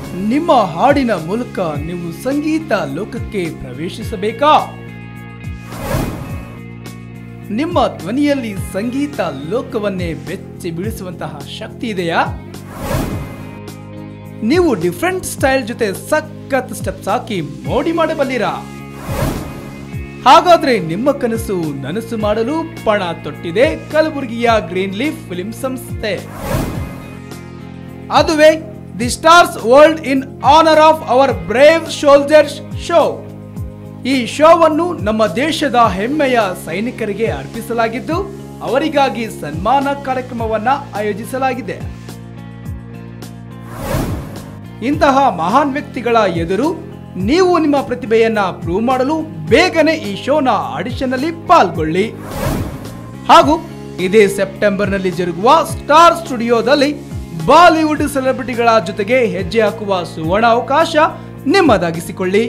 ನಿಮ್ಮ ಹಾಡಿನ ಮೂಲಕ ನೀವು ಸಂಗೀತ ಲೋಕಕ್ಕೆ ಪ್ರವೇಶಿಸಬೇಕಾ ನಿಮ್ಮ ಧ್ವನಿಯಲ್ಲಿ ಸಂಗೀತ ಲೋಕವನ್ನೇ ಬೆಚ್ಚಿ ಬೀಳಿಸುವಂತಹ ಶಕ್ತಿ ಇದೆಯಾ ನೀವು ಡಿಫ್ರೆಂಟ್ ಸ್ಟೈಲ್ ಜೊತೆ ಸಖತ್ ಸ್ಟೆಪ್ಸ್ ಹಾಕಿ ಮೋಡಿ ಮಾಡಬಲ್ಲಿರಾ ಹಾಗಾದ್ರೆ ನಿಮ್ಮ ಕನಸು ನನಸು ಮಾಡಲು ಪಣ ತೊಟ್ಟಿದೆ ಕಲಬುರಗಿಯ ಗ್ರೀನ್ ಲೀಫ್ ಫಿಲ್ಮ್ ಸಂಸ್ಥೆ ಅದುವೇ the stars world in honour of our brave soldiers show ಈ ಶೋವನ್ನು ನಮ್ಮ ದೇಶದ ಹೆಮ್ಮೆಯ ಸೈನಿಕರಿಗೆ ಅರ್ಪಿಸಲಾಗಿದ್ದು ಅವರಿಗಾಗಿ ಸನ್ಮಾನ ಕಾರ್ಯಕ್ರಮವನ್ನ ಆಯೋಜಿಸಲಾಗಿದೆ ಇಂತಹ ಮಹಾನ್ ವ್ಯಕ್ತಿಗಳ ಎದುರು ನೀವು ನಿಮ್ಮ ಪ್ರತಿಭೆಯನ್ನ ಪ್ರೂವ್ ಮಾಡಲು ಬೇಗನೆ ಈ ಶೋನ ಆಡಿಷನ್ ಅಲ್ಲಿ ಪಾಲ್ಗೊಳ್ಳಿ ಹಾಗೂ ಇದೇ ಸೆಪ್ಟೆಂಬರ್ನಲ್ಲಿ ಜರುಗುವ ಸ್ಟಾರ್ ಸ್ಟುಡಿಯೋದಲ್ಲಿ ಬಾಲಿವುಡ್ ಸೆಲೆಬ್ರಿಟಿಗಳ ಜೊತೆಗೆ ಹೆಜ್ಜೆ ಹಾಕುವ ಸುವರ್ಣ ಅವಕಾಶ ನಿಮ್ಮದಾಗಿಸಿಕೊಳ್ಳಿ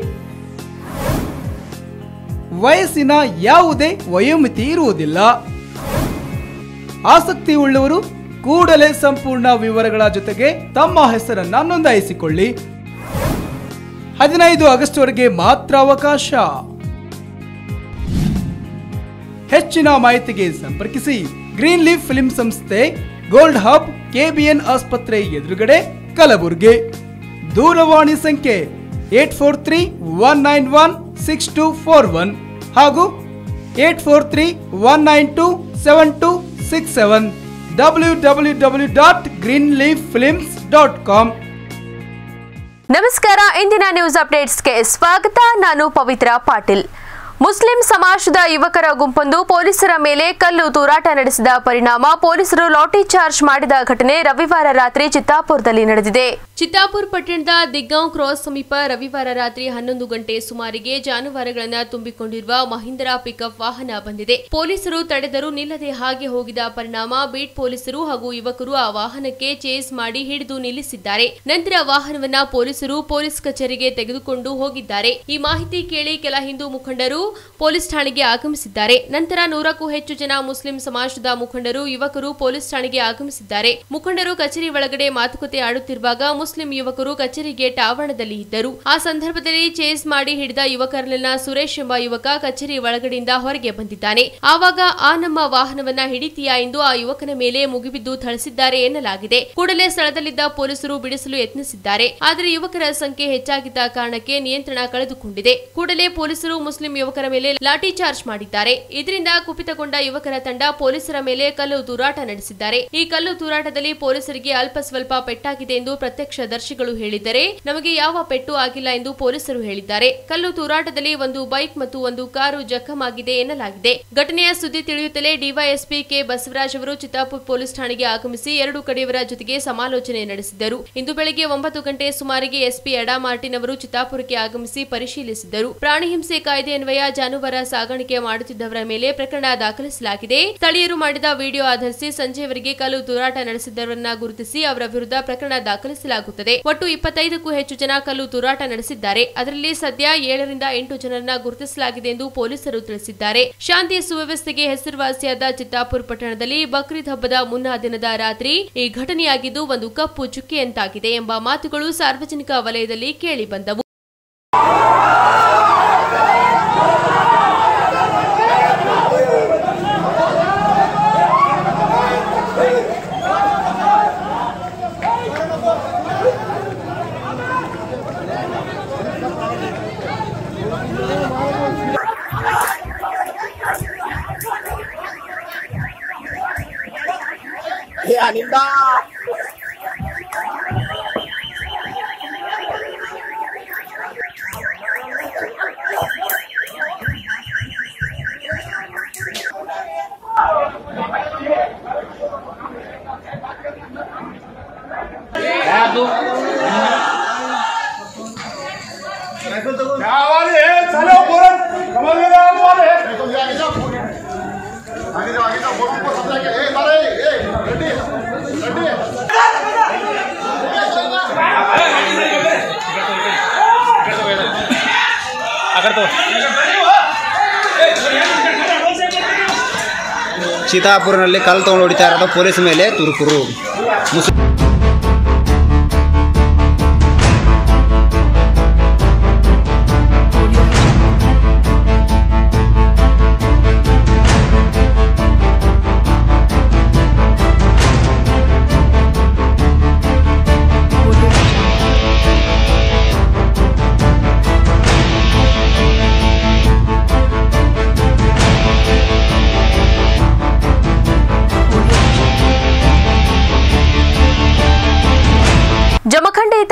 ವಯಸ್ಸಿನ ಯಾವುದೇ ವಯೋಮಿತಿ ಇರುವುದಿಲ್ಲ ಆಸಕ್ತಿ ಉಳ್ಳವರು ಕೂಡಲೇ ಸಂಪೂರ್ಣ ವಿವರಗಳ ಜೊತೆಗೆ ತಮ್ಮ ಹೆಸರನ್ನ ನೋಂದಾಯಿಸಿಕೊಳ್ಳಿ ಹದಿನೈದು ಆಗಸ್ಟ್ ವರೆಗೆ ಮಾತ್ರ ಅವಕಾಶ ಹೆಚ್ಚಿನ ಮಾಹಿತಿಗೆ ಸಂಪರ್ಕಿಸಿ ಗ್ರೀನ್ ಲೀಫ್ ಫಿಲ್ಮ್ ಸಂಸ್ಥೆ ಗೋಲ್ಡ್ ಹಬ್ ಕೆಬಿಎನ್ ಆಸ್ಪತ್ರೆ ಎದುರುಗಡೆ ಕಲಬುರಗಿ ದೂರವಾಣಿ ಸಂಖ್ಯೆ eight four three one nine one six two four one ಹಾಗೂ eight four three one nine two seven two six seven W W W dot green leaf films dot com ನಮಸ್ಕಾರ ಇಂದಿನ news ಅಪ್ಡೇಟ್ಸ್ಗೆ ಸ್ವಾಗತ ನಾನು ಪವಿತ್ರ Patil Muslim ಸಮಾಜದ ಯುವಕರ ಗುಂಪೊಂದು ಪೊಲೀಸರ ಮೇಲೆ ಕಲ್ಲು ತೂರಾಟ ನಡೆಸಿದ ಪರಿಣಾಮ ಪೊಲೀಸರು ಲಾಠಿ ಚಾರ್ಜ್ ಮಾಡಿದ ಘಟನೆ ರವಿವಾರ ರಾತ್ರಿ ಚಿತ್ತಾಪುರದಲ್ಲಿ ನಡೆದಿದೆ ಚಿತ್ತಾಪುರ ಪಟ್ಟಣದ ದಿಗ್ಗಾಂವ್ ಕ್ರಾಸ್ ಸಮೀಪ ರವಿವಾರ ರಾತ್ರಿ ಹನ್ನೊಂದು ಗಂಟೆ ಸುಮಾರಿಗೆ ಜಾನುವಾರುಗಳನ್ನು ತುಂಬಿಕೊಂಡಿರುವ ಮಹಿಂದ್ರಾ ಪಿಕಪ್ ವಾಹನ ಬಂದಿದೆ ಪೊಲೀಸರು ತಡೆದರೂ ನಿಲ್ಲದೆ ಹಾಗೆ ಹೋಗಿದ ಪರಿಣಾಮ ಬೀಟ್ ಪೊಲೀಸರು ಹಾಗೂ ಯುವಕರು ಆ ವಾಹನಕ್ಕೆ ಚೇಸ್ ಮಾಡಿ ಹಿಡಿದು ನಿಲ್ಲಿಸಿದ್ದಾರೆ ನಂತರ ವಾಹನವನ್ನ ಪೊಲೀಸರು ಪೊಲೀಸ್ ಕಚೇರಿಗೆ ತೆಗೆದುಕೊಂಡು ಹೋಗಿದ್ದಾರೆ ಈ ಮಾಹಿತಿ ಕೇಳಿ ಕೆಲ ಹಿಂದೂ ಮುಖಂಡರು ಪೊಲೀಸ್ ಠಾಣೆಗೆ ಆಗಮಿಸಿದ್ದಾರೆ ನಂತರ ನೂರಕ್ಕೂ ಹೆಚ್ಚು ಜನ ಮುಸ್ಲಿಂ ಸಮಾಜದ ಮುಖಂಡರು ಯುವಕರು ಪೊಲೀಸ್ ಠಾಣೆಗೆ ಆಗಮಿಸಿದ್ದಾರೆ ಮುಖಂಡರು ಕಚೇರಿ ಒಳಗಡೆ ಮಾತುಕತೆ ಆಡುತ್ತಿರುವಾಗ ಮುಸ್ಲಿಂ ಯುವಕರು ಕಚೇರಿ ಗೇಟ್ ಆವರಣದಲ್ಲಿ ಇದ್ದರು ಆ ಸಂದರ್ಭದಲ್ಲಿ ಚೇಸ್ ಮಾಡಿ ಹಿಡಿದ ಯುವಕರನ್ನ ಸುರೇಶ್ ಎಂಬ ಯುವಕ ಕಚೇರಿ ಒಳಗಡೆಯಿಂದ ಹೊರಗೆ ಬಂದಿದ್ದಾನೆ ಆವಾಗ ಆ ನಮ್ಮ ವಾಹನವನ್ನ ಹಿಡಿತೀಯಾ ಎಂದು ಆ ಯುವಕನ ಮೇಲೆ ಮುಗಿಬಿದ್ದು ಥಳಿಸಿದ್ದಾರೆ ಎನ್ನಲಾಗಿದೆ ಕೂಡಲೇ ಸ್ಥಳದಲ್ಲಿದ್ದ ಪೊಲೀಸರು ಬಿಡಿಸಲು ಯತ್ನಿಸಿದ್ದಾರೆ ಆದರೆ ಯುವಕರ ಸಂಖ್ಯೆ ಹೆಚ್ಚಾಗಿದ್ದ ಕಾರಣಕ್ಕೆ ನಿಯಂತ್ರಣ ಕಳೆದುಕೊಂಡಿದೆ ಕೂಡಲೇ ಪೊಲೀಸರು ಮುಸ್ಲಿಂ ಯುವಕರ ಮೇಲೆ ಲಾಠಿ ಚಾರ್ಜ್ ಮಾಡಿದ್ದಾರೆ ಇದರಿಂದ ಕುಪಿತಗೊಂಡ ಯುವಕರ ತಂಡ ಪೊಲೀಸರ ಮೇಲೆ ಕಲ್ಲು ತೂರಾಟ ನಡೆಸಿದ್ದಾರೆ ಈ ಕಲ್ಲು ತೂರಾಟದಲ್ಲಿ ಪೊಲೀಸರಿಗೆ ಅಲ್ಪ ಸ್ವಲ್ಪ ಪೆಟ್ಟಾಗಿದೆ ಎಂದು ಪ್ರತ್ಯಕ್ಷದರ್ಶಿಗಳು ಹೇಳಿದ್ದರೆ ನಮಗೆ ಯಾವ ಪೆಟ್ಟು ಆಗಿಲ್ಲ ಎಂದು ಪೊಲೀಸರು ಹೇಳಿದ್ದಾರೆ ಕಲ್ಲು ತೂರಾಟದಲ್ಲಿ ಒಂದು ಬೈಕ್ ಮತ್ತು ಒಂದು ಕಾರು ಜಖಮಾಗಿದೆ ಎನ್ನಲಾಗಿದೆ ಘಟನೆಯ ಸುದ್ದಿ ತಿಳಿಯುತ್ತಲೇ ಡಿವೈಎಸ್ಪಿ ಕೆ ಬಸವರಾಜ್ ಅವರು ಚಿತ್ತಾಪುರ ಪೊಲೀಸ್ ಠಾಣೆಗೆ ಆಗಮಿಸಿ ಎರಡು ಕಡೆಯವರ ಜೊತೆಗೆ ಸಮಾಲೋಚನೆ ನಡೆಸಿದರು ಇಂದು ಬೆಳಗ್ಗೆ ಒಂಬತ್ತು ಗಂಟೆ ಸುಮಾರಿಗೆ ಎಸ್ಪಿ ಎಡಾ ಮಾರ್ಟಿನ್ ಅವರು ಚಿತ್ತಾಪುರಕ್ಕೆ ಆಗಮಿಸಿ ಪರಿಶೀಲಿಸಿದರು ಪ್ರಾಣಿ ಹಿಂಸೆ ಕಾಯ್ದೆ ಅನ್ವಯ ಜಾನುವಾರು ಸಾಗಾಣಿಕೆ ಮಾಡುತ್ತಿದ್ದವರ ಮೇಲೆ ಪ್ರಕರಣ ದಾಖಲಿಸಲಾಗಿದೆ ಸ್ಥಳೀಯರು ಮಾಡಿದ ವಿಡಿಯೋ ಆಧರಿಸಿ ಸಂಜೆಯವರೆಗೆ ಕಲ್ಲು ತೂರಾಟ ನಡೆಸಿದ್ದವರನ್ನ ಗುರುತಿಸಿ ಅವರ ವಿರುದ್ಧ ಪ್ರಕರಣ ದಾಖಲಿಸಲಾಗುತ್ತದೆ ಒಟ್ಟು ಇಪ್ಪತ್ತೈದಕ್ಕೂ ಹೆಚ್ಚು ಜನ ಕಲ್ಲು ತೂರಾಟ ನಡೆಸಿದ್ದಾರೆ ಅದರಲ್ಲಿ ಸದ್ಯ ಏಳರಿಂದ ಎಂಟು ಜನರನ್ನ ಗುರುತಿಸಲಾಗಿದೆ ಎಂದು ಪೊಲೀಸರು ತಿಳಿಸಿದ್ದಾರೆ ಶಾಂತಿ ಸುವ್ಯವಸ್ಥೆಗೆ ಹೆಸರುವಾಸಿಯಾದ ಚಿತ್ತಾಪುರ ಪಟ್ಟಣದಲ್ಲಿ ಬಕ್ರೀದ್ ಹಬ್ಬದ ಮುನ್ನಾ ದಿನದ ರಾತ್ರಿ ಈ ಘಟನೆಯಾಗಿದ್ದು ಒಂದು ಕಪ್ಪು ಚುಕ್ಕೆಯಂತಾಗಿದೆ ಎಂಬ ಮಾತುಗಳು ಸಾರ್ವಜನಿಕ ವಲಯದಲ್ಲಿ ಕೇಳಿಬಂದವು Eh, Aninda! आगे जाओ आगे जाओ बोल को समझा के ए मारे ए रेडी रेडी ಸೀತಾಪುರನಲ್ಲಿ ಕಲ್ಲು ತಗೊಂಡು ಹೊಡಿತಾ ಇರೋದು ಪೊಲೀಸ್ ಮೇಲೆ ತುರುಕುರು ಮುಸ್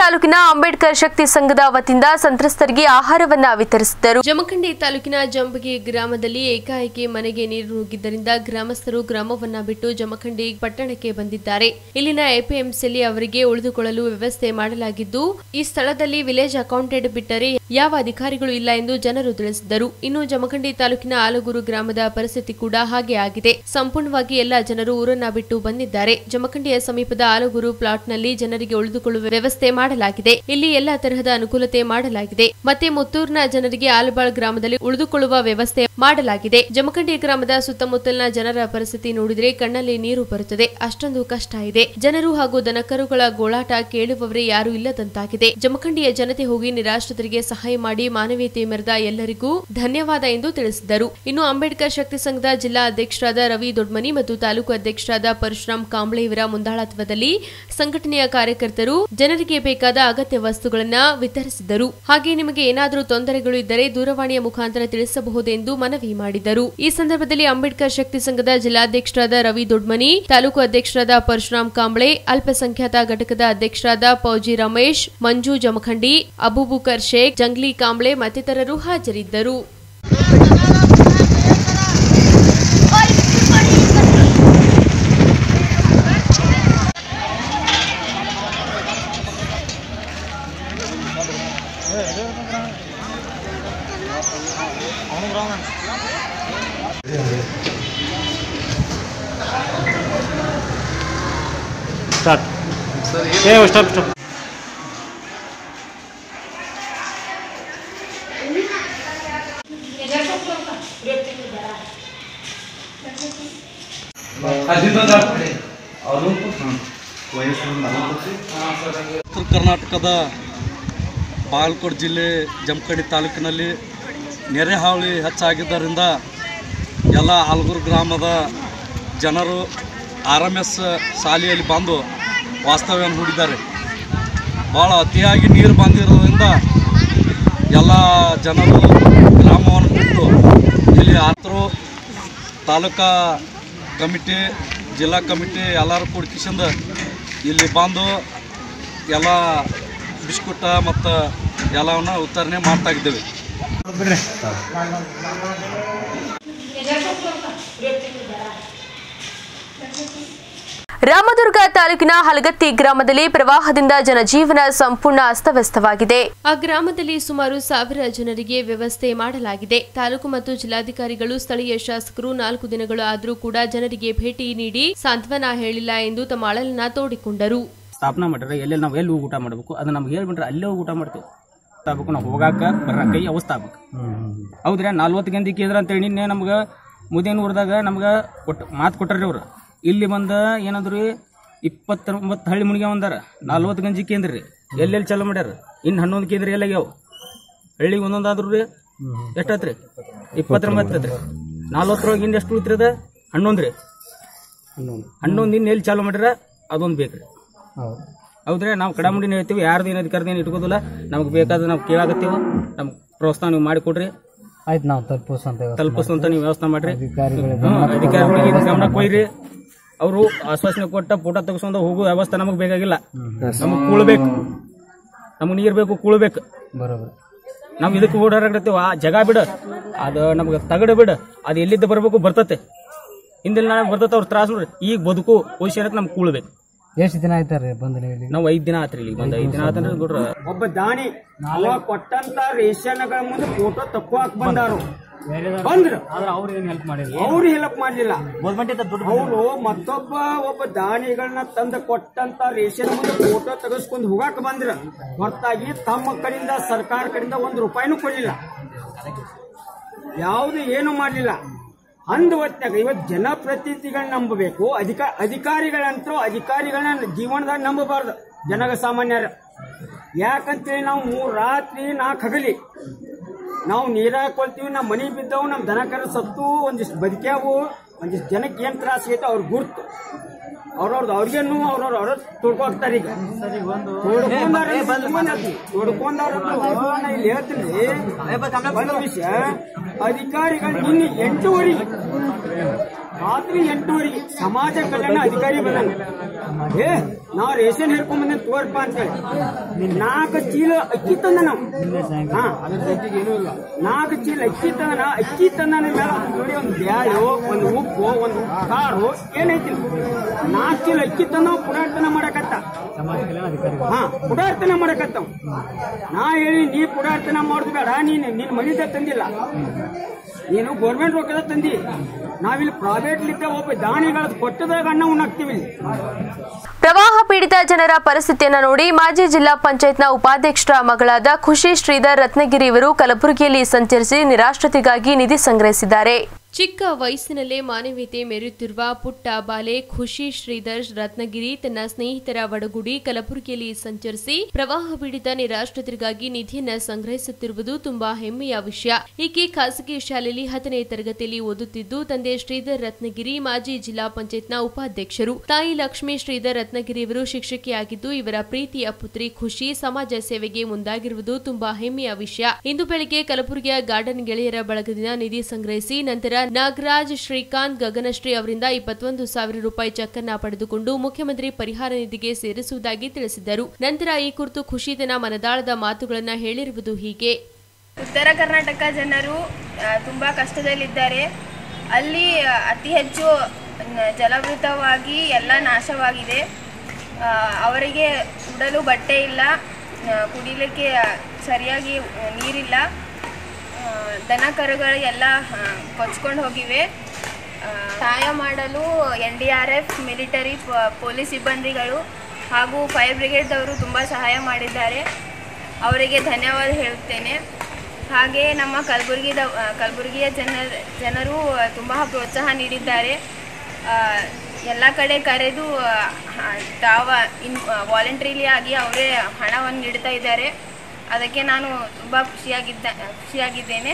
ತಾಲೂಕಿನ ಅಂಬೇಡ್ಕರ್ ಶಕ್ತಿ ಸಂಘದ ವತಿಯಿಂದ ಸಂತ್ರಸ್ತರಿಗೆ ಆಹಾರವನ್ನ ವಿತರಿಸಿದರು ಜಮಖಂಡಿ ತಾಲೂಕಿನ ಜಂಬಗಿ ಗ್ರಾಮದಲ್ಲಿ ಏಕಾಏಕಿ ಮನೆಗೆ ನೀರು ನುಗ್ಗಿದ್ದರಿಂದ ಗ್ರಾಮಸ್ಥರು ಗ್ರಾಮವನ್ನ ಬಿಟ್ಟು ಜಮಖಂಡಿ ಪಟ್ಟಣಕ್ಕೆ ಬಂದಿದ್ದಾರೆ ಇಲ್ಲಿನ ಎಪಿಎಂಸಿಯಲ್ಲಿ ಅವರಿಗೆ ಉಳಿದುಕೊಳ್ಳಲು ವ್ಯವಸ್ಥೆ ಮಾಡಲಾಗಿದ್ದು ಈ ಸ್ಥಳದಲ್ಲಿ ವಿಲೇಜ್ ಅಕೌಂಟೆಂಟ್ ಬಿಟ್ಟರೆ ಯಾವ ಅಧಿಕಾರಿಗಳು ಇಲ್ಲ ಎಂದು ಜನರು ತಿಳಿಸಿದರು ಇನ್ನು ಜಮಖಂಡಿ ತಾಲೂಕಿನ ಆಲಗೂರು ಗ್ರಾಮದ ಪರಿಸ್ಥಿತಿ ಕೂಡ ಹಾಗೆ ಆಗಿದೆ ಸಂಪೂರ್ಣವಾಗಿ ಎಲ್ಲ ಜನರು ಊರನ್ನ ಬಿಟ್ಟು ಬಂದಿದ್ದಾರೆ ಜಮಖಂಡಿಯ ಸಮೀಪದ ಆಲಗೂರು ಪ್ಲಾಟ್ನಲ್ಲಿ ಜನರಿಗೆ ಉಳಿದುಕೊಳ್ಳುವ ವ್ಯವಸ್ಥೆ ಮಾಡಲಾಗಿದೆ ಇಲ್ಲಿ ಎಲ್ಲಾ ತರಹದ ಅನುಕೂಲತೆ ಮಾಡಲಾಗಿದೆ ಮತ್ತೆ ಮುತ್ತೂರಿನ ಜನರಿಗೆ ಆಲಬಾಳ್ ಗ್ರಾಮದಲ್ಲಿ ಉಳಿದುಕೊಳ್ಳುವ ವ್ಯವಸ್ಥೆ ಮಾಡಲಾಗಿದೆ ಜಮಖಂಡಿ ಗ್ರಾಮದ ಸುತ್ತಮುತ್ತಲಿನ ಜನರ ಪರಿಸ್ಥಿತಿ ನೋಡಿದ್ರೆ ಕಣ್ಣಲ್ಲಿ ನೀರು ಬರುತ್ತದೆ ಅಷ್ಟೊಂದು ಕಷ್ಟ ಇದೆ ಜನರು ಹಾಗೂ ದನಕರುಗಳ ಗೋಳಾಟ ಕೇಳುವವರೇ ಯಾರು ಇಲ್ಲದಂತಾಗಿದೆ ಜಮಖಂಡಿಯ ಜನತೆ ಹೋಗಿ ನಿರಾಶ್ರಿತರಿಗೆ ಸಹಾಯ ಮಾಡಿ ಮಾನವೀಯತೆ ಮೆರೆದ ಎಲ್ಲರಿಗೂ ಧನ್ಯವಾದ ಎಂದು ತಿಳಿಸಿದರು ಇನ್ನು ಅಂಬೇಡ್ಕರ್ ಶಕ್ತಿ ಸಂಘದ ಜಿಲ್ಲಾ ಅಧ್ಯಕ್ಷರಾದ ರವಿ ದೊಡ್ಮನಿ ಮತ್ತು ತಾಲೂಕು ಅಧ್ಯಕ್ಷರಾದ ಪರಶುರಾಮ್ ಕಾಂಬ್ಳೆ ಇವರ ಮುಂದಾಳತ್ವದಲ್ಲಿ ಸಂಘಟನೆಯ ಕಾರ್ಯಕರ್ತರು ಜನರಿಗೆ ಬೇಕಾದ ಅಗತ್ಯ ವಸ್ತುಗಳನ್ನ ವಿತರಿಸಿದರು ಹಾಗೆ ನಿಮಗೆ ಏನಾದರೂ ತೊಂದರೆಗಳು ಇದ್ದರೆ ದೂರವಾಣಿಯ ಮುಖಾಂತರ ತಿಳಿಸಬಹುದೆಂದು ಮನವಿ ಮಾಡಿದರು ಈ ಸಂದರ್ಭದಲ್ಲಿ ಅಂಬೇಡ್ಕರ್ ಶಕ್ತಿ ಸಂಘದ ಜಿಲ್ಲಾಧ್ಯಕ್ಷರಾದ ರವಿ ದೊಡ್ಮನಿ ತಾಲೂಕು ಅಧ್ಯಕ್ಷರಾದ ಪರಶುರಾಮ್ ಕಾಂಬ್ಳೆ ಅಲ್ಪಸಂಖ್ಯಾತ ಘಟಕದ ಅಧ್ಯಕ್ಷರಾದ ಪೌಜಿ ರಮೇಶ್ ಮಂಜು ಜಮಖಂಡಿ ಅಬೂಬುಕರ್ ಶೇಖ್ ಜಂಗ್ಲಿ ಕಾಂಬ್ಳೆ ಮತ್ತಿತರರು ಹಾಜರಿದ್ದರು ಸ್ಟಾರ್ಟ್ ಏ ಸ್ಟಾಪ್ ಸ್ಟಾಪ್ ಉತ್ತರ ಕರ್ನಾಟಕದ ಬಾಗಲಕೋಟೆ ಜಿಲ್ಲೆ ಜಮಖಂಡಿ ತಾಲೂಕಿನಲ್ಲಿ ನೆರೆ ಹಾವಳಿ ಹೆಚ್ಚಾಗಿದ್ದರಿಂದ ಎಲ್ಲ ಆಲ್ಗೂರು ಗ್ರಾಮದ ಜನರು ಆರ್ ಎಮ್ ಎಸ್ ಶಾಲೆಯಲ್ಲಿ ಬಂದು ವಾಸ್ತವ್ಯವನ್ನು ಹೂಡಿದ್ದಾರೆ ಭಾಳ ಅತಿಯಾಗಿ ನೀರು ಬಂದಿರೋದ್ರಿಂದ ಎಲ್ಲ ಜನರು ಗ್ರಾಮವನ್ನು ಬಿಟ್ಟು ಇಲ್ಲಿ ಆತರು ತಾಲೂಕಾ ಕಮಿಟಿ ಜಿಲ್ಲಾ ಕಮಿಟಿ ಎಲ್ಲರೂ ಕೂಡ್ಕಿಸಿಂದ ಇಲ್ಲಿ ಬಂದು ಎಲ್ಲ ಬಿಸ್ಕುಟ ಮತ್ತು ಎಲ್ಲವನ್ನ ವಿತರಣೆ ಮಾಡ್ತಾ ಇದ್ದೇವೆ ರಾಮದುರ್ಗ ತಾಲೂಕಿನ ಹಲಗತ್ತಿ ಗ್ರಾಮದಲ್ಲಿ ಪ್ರವಾಹದಿಂದ ಜನಜೀವನ ಸಂಪೂರ್ಣ ಅಸ್ತವ್ಯಸ್ತವಾಗಿದೆ ಆ ಗ್ರಾಮದಲ್ಲಿ ಸುಮಾರು ಸಾವಿರ ಜನರಿಗೆ ವ್ಯವಸ್ಥೆ ಮಾಡಲಾಗಿದೆ ತಾಲೂಕು ಮತ್ತು ಜಿಲ್ಲಾಧಿಕಾರಿಗಳು ಸ್ಥಳೀಯ ಶಾಸಕರು ನಾಲ್ಕು ದಿನಗಳು ಆದರೂ ಕೂಡ ಜನರಿಗೆ ಭೇಟಿ ನೀಡಿ ಸಾಂತ್ವನ ಹೇಳಿಲ್ಲ ಎಂದು ತಮ್ಮ ಅಳಲನ್ನ ತೋಡಿಕೊಂಡರು ಸ್ಥಾಪನಾ ಮಾಡ್ಯಾರ ಎಲ್ಲೆಲ್ಲಿ ನಾವು ಎಲ್ಲಿ ಹೋಗಿ ಊಟ ಮಾಡಬೇಕು ಅದು ನಮ್ಗೆ ಹೇಳ್ಬಿಟ್ರೆ ಅಲ್ಲೇ ಹೋಗಿ ಊಟ ಮಾಡ್ತೇವೆ ಆಗ್ಬೇಕು ನಾವು ಹೋಗಾಕ ಬರಾಕ ಈ ಅವಸ್ಥೆ ಆಗ್ಬೇಕು ಹೌದ್ರಿ ನಲ್ವತ್ತು ಗಂಟೆ ಕೇಂದ್ರ ಅಂತೇಳಿ ನಿನ್ನೆ ನಮ್ಗೆ ಮುದೇನೂರ್ದಾಗ ನಮ್ಗೆ ಕೊಟ್ಟು ಮಾತು ಕೊಟ್ಟಾರ್ರಿ ಅವ್ರು ಇಲ್ಲಿ ಬಂದ ಏನಂದ್ರಿ ಇಪ್ಪತ್ತೊಂಬತ್ತು ಹಳ್ಳಿ ಮುಣಿಗೆ ಒಂದಾರ ನಲ್ವತ್ತು ಗಂಜಿ ಕೇಂದ್ರ ರೀ ಎಲ್ಲೆಲ್ಲಿ ಚಾಲು ಮಾಡ್ಯಾರ ಇನ್ನು ಹನ್ನೊಂದು ಕೇಂದ್ರ ಎಲ್ಲಾಗ್ಯಾವ ಹಳ್ಳಿಗೆ ಒಂದೊಂದು ಆದ್ರೂ ರೀ ಎಷ್ಟಾತ್ರಿ ಇಪ್ಪತ್ತೊಂಬತ್ತು ಐತ್ರಿ ನಲ್ವತ್ತರೊಳಗೆ ಇನ್ನು ಎಷ್ಟು ಉಳಿತ್ರಿ ಅದ ಹನ್ನೊಂದು ರೀ ಹನ್ನೊಂದು ಇನ್ನು ಎಲ್ಲಿ ಚಾಲು ಮಾಡ್ಯಾರ ಅದೊಂದು ಬೇಕ್ರಿ ಹೌದ್ರಿ ನಾವು ಕಡಮುಡಿನ ಹೇಳ್ತೀವಿ ಯಾರ್ದು ಏನು ಅಧಿಕಾರದ ಏನು ಇಟ್ಕೋದಿಲ್ಲ ನಮ್ಗೆ ಬೇಕಾದ್ರೆ ನಾವು ಕೇಳಾಕತ್ತೀವಿ ನಮ್ಗೆ ಪ್ರೋತ್ಸಾಹ ನೀವು ಮಾಡಿ ಕೊಡ್ರಿ ಆಯ್ತು ನಾವು ತಲುಪಿಸಂತ ತಲುಪಿಸುವಂತ ನೀವು ವ್ಯವಸ್ಥೆ ಮಾಡ್ರಿ ಹ್ಮ್, ಅಧಿಕಾರಿಗಳಿಗೆ ಇದು ಗಮನ ಕೊಯ್ರಿ ಅವರು ಆಶ್ವಾಸನೆ ಕೊಟ್ಟ ಫೋಟೋ ತೆಗೆಸ್ಕೊಂಡು ಹೋಗೋ ವ್ಯವಸ್ಥೆ ನಮಗೆ ಬೇಕಾಗಿಲ್ಲ ನಮಗೆ ಕೂಳ್ಬೇಕು ನಮಗೆ ನೀರು ಬೇಕು ಕೂಳ್ಬೇಕು ಬರೋಬರ್ ನಾವು ಇದಕ್ಕೆ ಓಡಾಡಕತ್ತೀವಿ ಆ ಜಾಗ ಬಿಡ ಅದು ನಮ್ಗೆ ತಗಡ ಬಿಡ ಅದು ಎಲ್ಲಿದ್ದ ಬರಬೇಕು ಬರ್ತತೆ ಹಿಂದಿಲ್ ನಾಳೆ ಬರ್ತತೆ ಅವ್ರ ತ್ರಾಸ ನೋಡ್ರಿ ಈಗ ಬದುಕು ಪೊಸಿಷನ್ ನಮ್ಗೆ ಕೂಳ್ಬೇಕು ಎಷ್ಟು ದಿನ ಆಯ್ತಾರ್ರಿ ಬಂದು ನೀವು ಇಲ್ಲಿ ನಾವು ಐದ್ ದಿನ ಆತ್ರಿ ಇಲ್ಲಿ ಬಂದ ಐದ್ ದಿನ ಆತಂದ್ರೆ ಬಿಡ್ರ ಒಬ್ಬ ದಾನಿ ಅವ ಕೊಟ್ಟಂತ ರೇಷನ್ಗಳ ಮುಂದೆ ಫೋಟೋ ತಕ್ಕೋಕ್ ಬಂದಾರು ಬಂದ್ರ ಆದ್ರೆ ಅವ್ರು ಏನು ಹೆಲ್ಪ್ ಮಾಡಿಲ್ಲ ಅವ್ರು ಹೆಲ್ಪ್ ಮಾಡ್ಲಿಲ್ಲ ಅವರು ಮತ್ತೊಬ್ಬ ಒಬ್ಬ ದಾನಿಗಳನ್ನ ತಂದ ಕೊಟ್ಟಂತ ರೇಷನ್ ಮುಂದೆ ಫೋಟೋ ತೆಗೆಸ್ಕೊಂಡು ಹೋಗಾಕ ಬಂದ್ರ ಹೊರತಾಗಿ ತಮ್ಮ ಕಡೆಯಿಂದ ಸರ್ಕಾರ ಕಡೆಯಿಂದ ಒಂದು ರೂಪಾಯಿನೂ ಕೊಡ್ಲಿಲ್ಲ ಯಾವುದು ಏನು ಮಾಡಲಿಲ್ಲ ಅಂದ ಹೊತ್ನಾಗ ಇವತ್ತು ಜನಪ್ರತಿನಿಧಿಗಳನ್ನ ನಂಬಬೇಕು ಅಧಿಕ ಅಧಿಕಾರಿಗಳಂತೂ ಅಧಿಕಾರಿಗಳನ್ನ ಜೀವನದಾಗ ನಂಬಬಾರ್ದು ಜನಗ ಸಾಮಾನ್ಯರ ಯಾಕಂತೇಳಿ ನಾವು ಮೂರು ರಾತ್ರಿ ನಾಲ್ಕು ಹಗಲಿ ನಾವು ನೀರಾಗ ಕೊಳ್ತೀವಿ ನಮ್ಮ ಮನೆ ಬಿದ್ದವು ನಮ್ಮ ದನ ಕರ ಸತ್ತು ಒಂದಿಷ್ಟು ಬದುಕ್ಯಾವು ಒಂದಿಷ್ಟು ಜನಕ್ಕೆ ಏನು ತ್ರಾಸ ಐತೆ ಅವ್ರ ಗುರ್ತು ಅವ್ರವ್ರದ್ದು ಅವ್ರಿಗೇನು ಅವ್ರವ್ರ ಅವ್ರ ತುಡ್ಕೋಗ್ತಾರೆ ಈಗ ತುಡ್ಕೊಂಡವ್ರ ಇಲ್ಲಿ ಹೇಳ್ತೀನಿ ಒಂದು ವಿಷಯ ಅಧಿಕಾರಿಗಳು ನಿನ್ನೆ ಎಂಟೂವರೆಗೆ ರಾತ್ರಿ ಎಂಟೂವರೆಗೆ ಸಮಾಜ ಕಲ್ಯಾಣ ಅಧಿಕಾರಿ ಬಂದಾನ ಏ ನಾವು ರೇಷನ್ ಹಿಡ್ಕೊಂಡ್ ಬಂದ ತೋರ್ಪ ಅಂತೇಳಿ ನಾಲ್ಕು ಚೀಲ ಅಕ್ಕಿ ತಂದ ನಾವು ಹಾ ನಾಲ್ಕು ಚೀಲ ಅಕ್ಕಿ ತಂದ ಅಕ್ಕಿ ತಂದ ಮೇಲೆ ನೋಡಿ ಒಂದು ಬ್ಯಾಳು ಒಂದು ಉಪ್ಪು ಒಂದು ಕಾಳು ಏನೈತಿ ನಾಲ್ಕು ಚೀಲ ಅಕ್ಕಿ ತಂದ ನಾವು ಪುಡಾರ್ತನ ಮಾಡಕತ್ತ ಹಾ ಪುಡಾರ್ತನ ಮಾಡಕತ್ತವ್ ನಾ ಹೇಳಿ ನೀ ಪುಡಾರ್ತನ ಮಾಡುದು ಬೇಡ ನೀನ್ ನಿನ್ ಮನಿದ ತಂದಿಲ್ಲ ನೀನು ಗೌರ್ಮೆಂಟ್ ರೊಕ್ಕದ ತಂದಿ ನಾವಿಲ್ಲಿ ಪ್ರೈವೇಟ್ ಲಿದ್ದ ಒಬ್ಬ ದಾನಿಗಳ ಕೊಟ್ಟದಾಗ ಅನ್ನ ಉಣ್ಣಾಕ್ತಿವಿ ಇಲ್ಲಿ ಪ್ರವಾಹ ಪೀಡಿತ ಜನರ ಪರಿಸ್ಥಿತಿಯನ್ನು ನೋಡಿ ಮಾಜಿ ಜಿಲ್ಲಾ ಪಂಚಾಯತ್ನ ಉಪಾಧ್ಯಕ್ಷರ ಮಗಳಾದ ಖುಷಿ ಶ್ರೀಧರ್ ರತ್ನಗಿರಿ ಇವರು ಕಲಬುರಗಿಯಲ್ಲಿ ಸಂಚರಿಸಿ ನಿರಾಶ್ರಿತಿಗಾಗಿ ನಿಧಿ ಸಂಗ್ರಹಿಸಿದ್ದಾರೆ ಚಿಕ್ಕ ವಯಸ್ಸಿನಲ್ಲೇ ಮಾನವೀಯತೆ ಮೆರೆಯುತ್ತಿರುವ ಪುಟ್ಟ ಬಾಲೆ ಖುಷಿ ಶ್ರೀಧರ್ ರತ್ನಗಿರಿ ತನ್ನ ಸ್ನೇಹಿತರ ಒಡಗೂಡಿ ಕಲಬುರಗಿಯಲ್ಲಿ ಸಂಚರಿಸಿ ಪ್ರವಾಹ ಪೀಡಿತ ನಿರಾಶ್ರಿತರಿಗಾಗಿ ನಿಧಿಯನ್ನ ಸಂಗ್ರಹಿಸುತ್ತಿರುವುದು ತುಂಬಾ ಹೆಮ್ಮೆಯ ವಿಷಯ ಈಕೆ ಖಾಸಗಿ ಶಾಲೆಯಲ್ಲಿ ಹತ್ತನೇ ತರಗತಿಯಲ್ಲಿ ಓದುತ್ತಿದ್ದು ತಂದೆ ಶ್ರೀಧರ್ ರತ್ನಗಿರಿ ಮಾಜಿ ಜಿಲ್ಲಾ ಪಂಚಾಯತ್ನ ಉಪಾಧ್ಯಕ್ಷರು ತಾಯಿ ಲಕ್ಷ್ಮೀ ಶ್ರೀಧರ್ ರತ್ನಗಿರಿ ಇವರು ಶಿಕ್ಷಕಿಯಾಗಿದ್ದು ಇವರ ಪ್ರೀತಿಯ ಪುತ್ರಿ ಖುಷಿ ಸಮಾಜ ಸೇವೆಗೆ ಮುಂದಾಗಿರುವುದು ತುಂಬಾ ಹೆಮ್ಮೆಯ ವಿಷಯ ಇಂದು ಬೆಳಿಗ್ಗೆ ಕಲಬುರಗಿಯ ಗಾರ್ಡನ್ ಗೆಳೆಯರ ಬಳಗದಿಂದ ನಿಧಿ ಸಂಗ್ರಹಿಸಿ ನಂತರ ನಾಗರಾಜ್ ಶ್ರೀಕಾಂತ್ ಗಗನಶ್ರೀ ಅವರಿಂದ ಇಪ್ಪತ್ತೊಂದು ಸಾವಿರ ರೂಪಾಯಿ ಚೆಕ್ ಅನ್ನ ಪಡೆದುಕೊಂಡು ಮುಖ್ಯಮಂತ್ರಿ ಪರಿಹಾರ ನಿಧಿಗೆ ಸೇರಿಸುವುದಾಗಿ ತಿಳಿಸಿದ್ದರು ನಂತರ ಈ ಕುರಿತು ಖುಷಿ ತನ್ನ ಮನದಾಳದ ಮಾತುಗಳನ್ನ ಹೇಳಿರುವುದು ಹೀಗೆ ಉತ್ತರ ಕರ್ನಾಟಕ ಜನರು ಆ, ತುಂಬಾ ಕಷ್ಟದಲ್ಲಿದ್ದಾರೆ ಅಲ್ಲಿ ಆ, ಅತಿ ಹೆಚ್ಚು ನ- ಜಲವೃತವಾಗಿ ಎಲ್ಲ ನಾಶವಾಗಿದೆ ಆ, ಅವರಿಗೆ ಉಡಲು ಬಟ್ಟೆ ಇಲ್ಲ ಆ, ಕುಡಿಲಿಕ್ಕೆ ಆ, ಸರಿಯಾಗಿ ಆ, ನೀರಿಲ್ಲ ಆ, ದನ ಕರುಗಳು ಎಲ್ಲ ಕೊಚ್ಕೊಂಡು ಹೋಗಿವೆ ಆ, ಸಹಾಯ ಮಾಡಲು N D R F military ಪ- ಪೊಲೀಸ್ ಸಿಬ್ಬಂದಿಗಳು ಹಾಗೂ ಫೈರ್ ಬ್ರಿಗೇಡ್ದವರು ತುಂಬ ಸಹಾಯ ಮಾಡಿದ್ದಾರೆ ಅವರಿಗೆ ಧನ್ಯವಾದ ಹೇಳುತ್ತೇನೆ ಹಾಗೆ ನಮ್ಮ ಕಲಬುರಗಿದ ಕಲಬುರಗಿಯ ಜನ ಜನರು ತುಂಬ ಪ್ರೋತ್ಸಾಹ ನೀಡಿದ್ದಾರೆ ಎಲ್ಲ ಕಡೆ ಕರೆದು ಆ, ತಾವ ಇನ್ ವಾಲಂಟ್ರಿಲಿ ಆಗಿ ಅವರೇ ಹಣವನ್ನು ನೀಡ್ತಾ ಇದ್ದಾರೆ ಅದಕ್ಕೆ ನಾನು ತುಂಬ ಖುಷಿಯಾಗಿದ್ದ ಖುಷಿಯಾಗಿದ್ದೇನೆ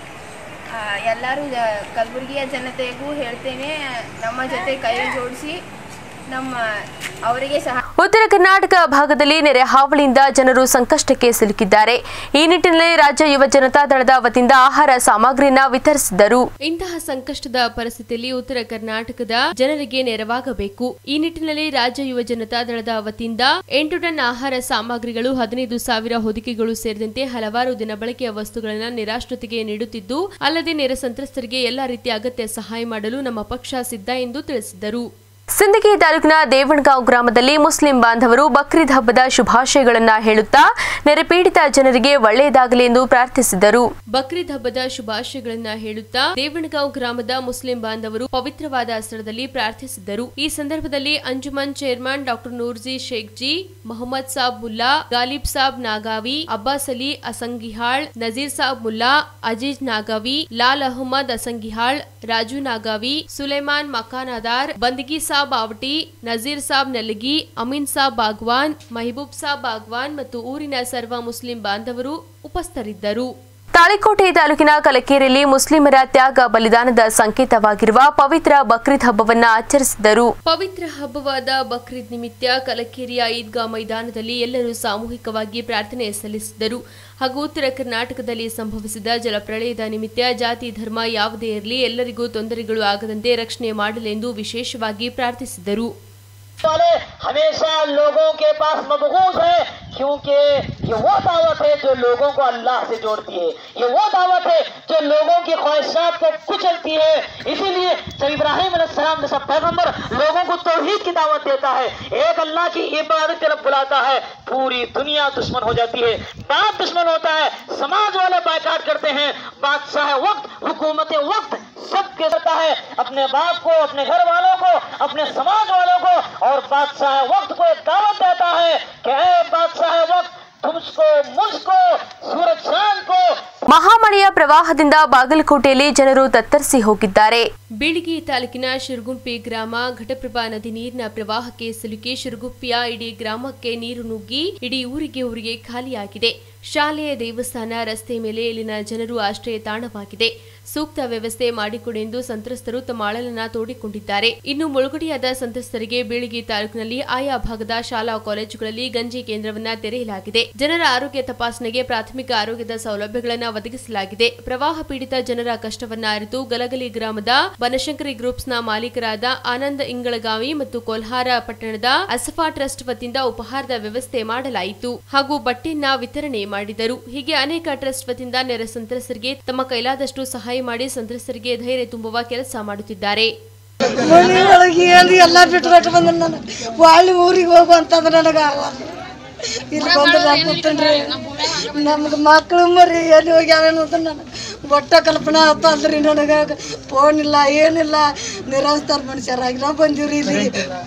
ಆ, ಎಲ್ಲರೂ ಜ- ಕಲಬುರಗಿಯ ಜನತೆಗೂ ಹೇಳ್ತೇನೆ ನಮ್ಮ ಜೊತೆ ಕೈ ಜೋಡಿಸಿ ನಮ್ಮ ಅವರಿಗೆ ಸಹ ಉತ್ತರ ಕರ್ನಾಟಕ ಭಾಗದಲ್ಲಿ ನೆರೆ ಹಾವಳಿಯಿಂದ ಜನರು ಸಂಕಷ್ಟಕ್ಕೆ ಸಿಲುಕಿದ್ದಾರೆ ಈ ನಿಟ್ಟಿನಲ್ಲಿ ರಾಜ್ಯ ಯುವ ಜನತಾ ದಳದ ವತಿಯಿಂದ ಆಹಾರ ಸಾಮಗ್ರಿಯನ್ನ ವಿತರಿಸಿದರು ಇಂತಹ ಸಂಕಷ್ಟದ ಪರಿಸ್ಥಿತಿಯಲ್ಲಿ ಉತ್ತರ ಕರ್ನಾಟಕದ ಜನರಿಗೆ ನೆರವಾಗಬೇಕು ಈ ನಿಟ್ಟಿನಲ್ಲಿ ರಾಜ್ಯ ಯುವ ಜನತಾ ದಳದ ವತಿಯಿಂದ ಎಂಟು ಟನ್ ಆಹಾರ ಸಾಮಗ್ರಿಗಳು ಹದಿನೈದು ಸಾವಿರ ಹೊದಿಕೆಗಳು ಸೇರಿದಂತೆ ಹಲವಾರು ದಿನಬಳಕೆಯ ವಸ್ತುಗಳನ್ನು ನಿರಾಶ್ರಿತಿಗೆ ನೀಡುತ್ತಿದ್ದು ಅಲ್ಲದೆ ನೆರೆ ಸಂತ್ರಸ್ತರಿಗೆ ಎಲ್ಲಾ ರೀತಿಯ ಅಗತ್ಯ ಸಹಾಯ ಮಾಡಲು ನಮ್ಮ ಪಕ್ಷ ಸಿದ್ಧ ಎಂದು ತಿಳಿಸಿದರು ಸಿಂದಗಿ ತಾಲೂಕಿನ ದೇವಣಗಾಂವ್ ಗ್ರಾಮದಲ್ಲಿ ಮುಸ್ಲಿಂ ಬಾಂಧವರು ಬಕ್ರೀದ್ ಹಬ್ಬದ ಶುಭಾಶಯಗಳನ್ನ ಹೇಳುತ್ತಾ ನೆರೆಪೀಡಿತ ಜನರಿಗೆ ಒಳ್ಳೆಯದಾಗಲಿ ಎಂದು ಪ್ರಾರ್ಥಿಸಿದರು ಬಕ್ರೀದ್ ಹಬ್ಬದ ಶುಭಾಶಯಗಳನ್ನ ಹೇಳುತ್ತಾ ದೇವಣಗಾಂವ್ ಗ್ರಾಮದ ಮುಸ್ಲಿಂ ಬಾಂಧವರು ಪವಿತ್ರವಾದ ಸ್ಥಳದಲ್ಲಿ ಪ್ರಾರ್ಥಿಸಿದ್ದರು ಈ ಸಂದರ್ಭದಲ್ಲಿ ಅಂಜುಮನ್ ಚೇರ್ಮನ್ ಡಾಕ್ಟರ್ ನೂರ್ಜಿ ಶೇಖ್ ಜಿ ಮೊಹಮ್ಮದ್ ಸಾಬ್ ಮುಲ್ಲಾ ಗಾಲಿಬ್ ಸಾಬ್ ನಾಗಾವಿ ಅಬ್ಬಾಸ್ ಅಲಿ ಅಸಂಗಿಹಾಳ್ ನಜೀರ್ ಸಾಬ್ ಮುಲ್ಲಾ ಅಜೀಜ್ ನಾಗಾವಿ ಲಾಲ್ ಅಹಮದ್ ಅಸಂಗಿಹಾಳ್ ರಾಜು ನಾಗಾವಿ ಸುಲೇಮಾನ್ ಮಕಾನಾದಾರ್ ಬಂದಗಿ ಸಾಬ್ ಆವಟಿ ನಜೀರ್ ಸಾಬ್ ನೆಲಗಿ ಅಮೀನ್ ಸಾಬ್ ಬಾಗ್ವಾನ್ ಮೆಹಬೂಬ್ ಸಾಬ್ ಬಾಗ್ವಾನ್ ಮತ್ತು ಊರಿನ ಸರ್ವ ಮುಸ್ಲಿಂ ಬಾಂಧವರು ಉಪಸ್ಥಿತರಿದ್ದರು ತಾಳಿಕೋಟೆ ತಾಲೂಕಿನ ಕಲಕೇರಿಯಲ್ಲಿ ಮುಸ್ಲಿಮರ ತ್ಯಾಗ ಬಲಿದಾನದ ಸಂಕೇತವಾಗಿರುವ ಪವಿತ್ರ ಬಕ್ರೀದ್ ಹಬ್ಬವನ್ನ ಆಚರಿಸಿದರು ಪವಿತ್ರ ಹಬ್ಬವಾದ ಬಕ್ರೀದ್ ನಿಮಿತ್ತ ಕಲಕೇರಿಯ ಈದ್ಗಾ ಮೈದಾನದಲ್ಲಿ ಎಲ್ಲರೂ ಸಾಮೂಹಿಕವಾಗಿ ಪ್ರಾರ್ಥನೆ ಸಲ್ಲಿಸಿದರು ಹಾಗೂ ಉತ್ತರ ಕರ್ನಾಟಕದಲ್ಲಿ ಸಂಭವಿಸಿದ ಜಲಪ್ರಳಯದ ನಿಮಿತ್ತ ಜಾತಿ ಧರ್ಮ ಯಾವುದೇ ಇರಲಿ ಎಲ್ಲರಿಗೂ ತೊಂದರೆಗಳು ಆಗದಂತೆ ರಕ್ಷಣೆ ಮಾಡಲೆಂದು ವಿಶೇಷವಾಗಿ ಪ್ರಾರ್ಥಿಸಿದರು वाले हमेशा लोगों के पास मबगूज है क्योंकि ये वो दावत है जो लोगों को अल्लाह से जोड़ती है ये वो दावत है जो लोगों की ख्वाहिशात को कुचलती है इसीलिए सर इब्राहिम अलैहिस्सलाम जैसा पैगंबर लोगों को तौहीद की दावत देता है एक अल्लाह की इबादत तरफ बुलाता है पूरी दुनिया दुश्मन हो जाती है बाप दुश्मन होता है समाज वाले बायकाट करते हैं बादशाह वक्त हुकूमत वक्त सबके करता है अपने बाप को अपने घर वालों को अपने समाज वालों को और बादशाह वक्त को एक दावत देता है कि है बादशाह वक्त तुमको मुझको सूरज चांद को ಮಹಾಮಳೆಯ ಪ್ರವಾಹದಿಂದ ಬಾಗಲಕೋಟೆಯಲ್ಲಿ ಜನರು ತತ್ತರಿಸಿ ಹೋಗಿದ್ದಾರೆ ಬೀಳಿಗಿ ತಾಲೂಕಿನ ಶಿರಗುಂಪಿ ಗ್ರಾಮ ಘಟಪ್ರಭಾ ನದಿ ನೀರಿನ ಪ್ರವಾಹಕ್ಕೆ ಸಿಲುಕಿ ಶಿರಗುಪ್ಪಿಯ ಇಡೀ ಗ್ರಾಮಕ್ಕೆ ನೀರು ನುಗ್ಗಿ ಇಡೀ ಊರಿಗೆ ಊರಿಗೆ ಖಾಲಿಯಾಗಿದೆ ಶಾಲೆಯ ದೇವಸ್ಥಾನ ರಸ್ತೆ ಮೇಲೆ ಇಲ್ಲಿನ ಜನರು ಆಶ್ರಯ ತಾಣವಾಗಿದೆ ಸೂಕ್ತ ವ್ಯವಸ್ಥೆ ಮಾಡಿಕೊಡಿ ಎಂದು ಸಂತ್ರಸ್ತರು ತಮ್ಮ ಅಳಲನ್ನ ತೋಡಿಕೊಂಡಿದ್ದಾರೆ ಇನ್ನು ಮುಳುಗಡೆಯಾದ ಸಂತ್ರಸ್ತರಿಗೆ ಬೀಳಿಗಿ ತಾಲೂಕಿನಲ್ಲಿ ಆಯಾ ಭಾಗದ ಶಾಲಾ ಕಾಲೇಜುಗಳಲ್ಲಿ ಗಂಜಿ ಕೇಂದ್ರವನ್ನ ತೆರೆಯಲಾಗಿದೆ ಜನರ ಆರೋಗ್ಯ ತಪಾಸಣೆಗೆ ಪ್ರಾಥಮಿಕ ಆರೋಗ್ಯದ ಸೌಲಭ್ಯಗಳನ್ನು ಒದಗಿಸಲಾಗಿದೆ ಪ್ರವಾಹ ಪೀಡಿತ ಜನರ ಕಷ್ಟವನ್ನ ಅರಿತು ಗಲಗಲಿ ಗ್ರಾಮದ ಬನಶಂಕರಿ ಗ್ರೂಪ್ಸ್ನ ಮಾಲೀಕರಾದ ಆನಂದ್ ಇಂಗಳಗಾವಿ ಮತ್ತು ಕೋಲ್ಹಾರ ಪಟ್ಟಣದ ಅಸಫಾ ಟ್ರಸ್ಟ್ ವತಿಯಿಂದ ಉಪಹಾರದ ವ್ಯವಸ್ಥೆ ಮಾಡಲಾಯಿತು ಹಾಗೂ ಬಟ್ಟೆಯನ್ನ ವಿತರಣೆ ಮಾಡಿದರು ಹೀಗೆ ಅನೇಕ ಟ್ರಸ್ಟ್ ವತಿಯಿಂದ ನೆರೆ ಸಂತ್ರಸ್ತರಿಗೆ ತಮ್ಮ ಕೈಲಾದಷ್ಟು ಸಹಾಯ ಮಾಡಿ ಸಂತ್ರಸ್ತರಿಗೆ ಧೈರ್ಯ ತುಂಬುವ ಕೆಲಸ ಮಾಡುತ್ತಿದ್ದಾರೆ ಮನೆಯೊಳಗೆ ಹೇಳಿ ಎಲ್ಲ ಬಿಟ್ಟು ಬಿಟ್ಟು ಬಂದ ನಾನು ವಾಳಿ ಊರಿಗೆ ಹೋಗು ಅಂತಂದ್ರೆ ನನಗೆ ಆಗಲ್ಲ ಇಲ್ಲಿ ಬಂದ್ರೆ ನಾನು ಕೂತನ್ರಿ ನಮ್ಗೆ ಮಕ್ಕಳು ಮರಿ ಎಲ್ಲಿ ಹೋಗ್ಯಾವೇನು ಅಂತ ನನಗೆ ಒಟ್ಟ ಕಲ್ಪನಾ ಆತಲ್ರಿ ನನಗೆ ಫೋನ್ ಇಲ್ಲ ಏನಿಲ್ಲ ನಿರಾಸ್ತಾರ ಮನುಷ್ಯರಾಗಿ ನಾವು ಬಂದೀವ್ರಿ ಇಲ್ಲಿ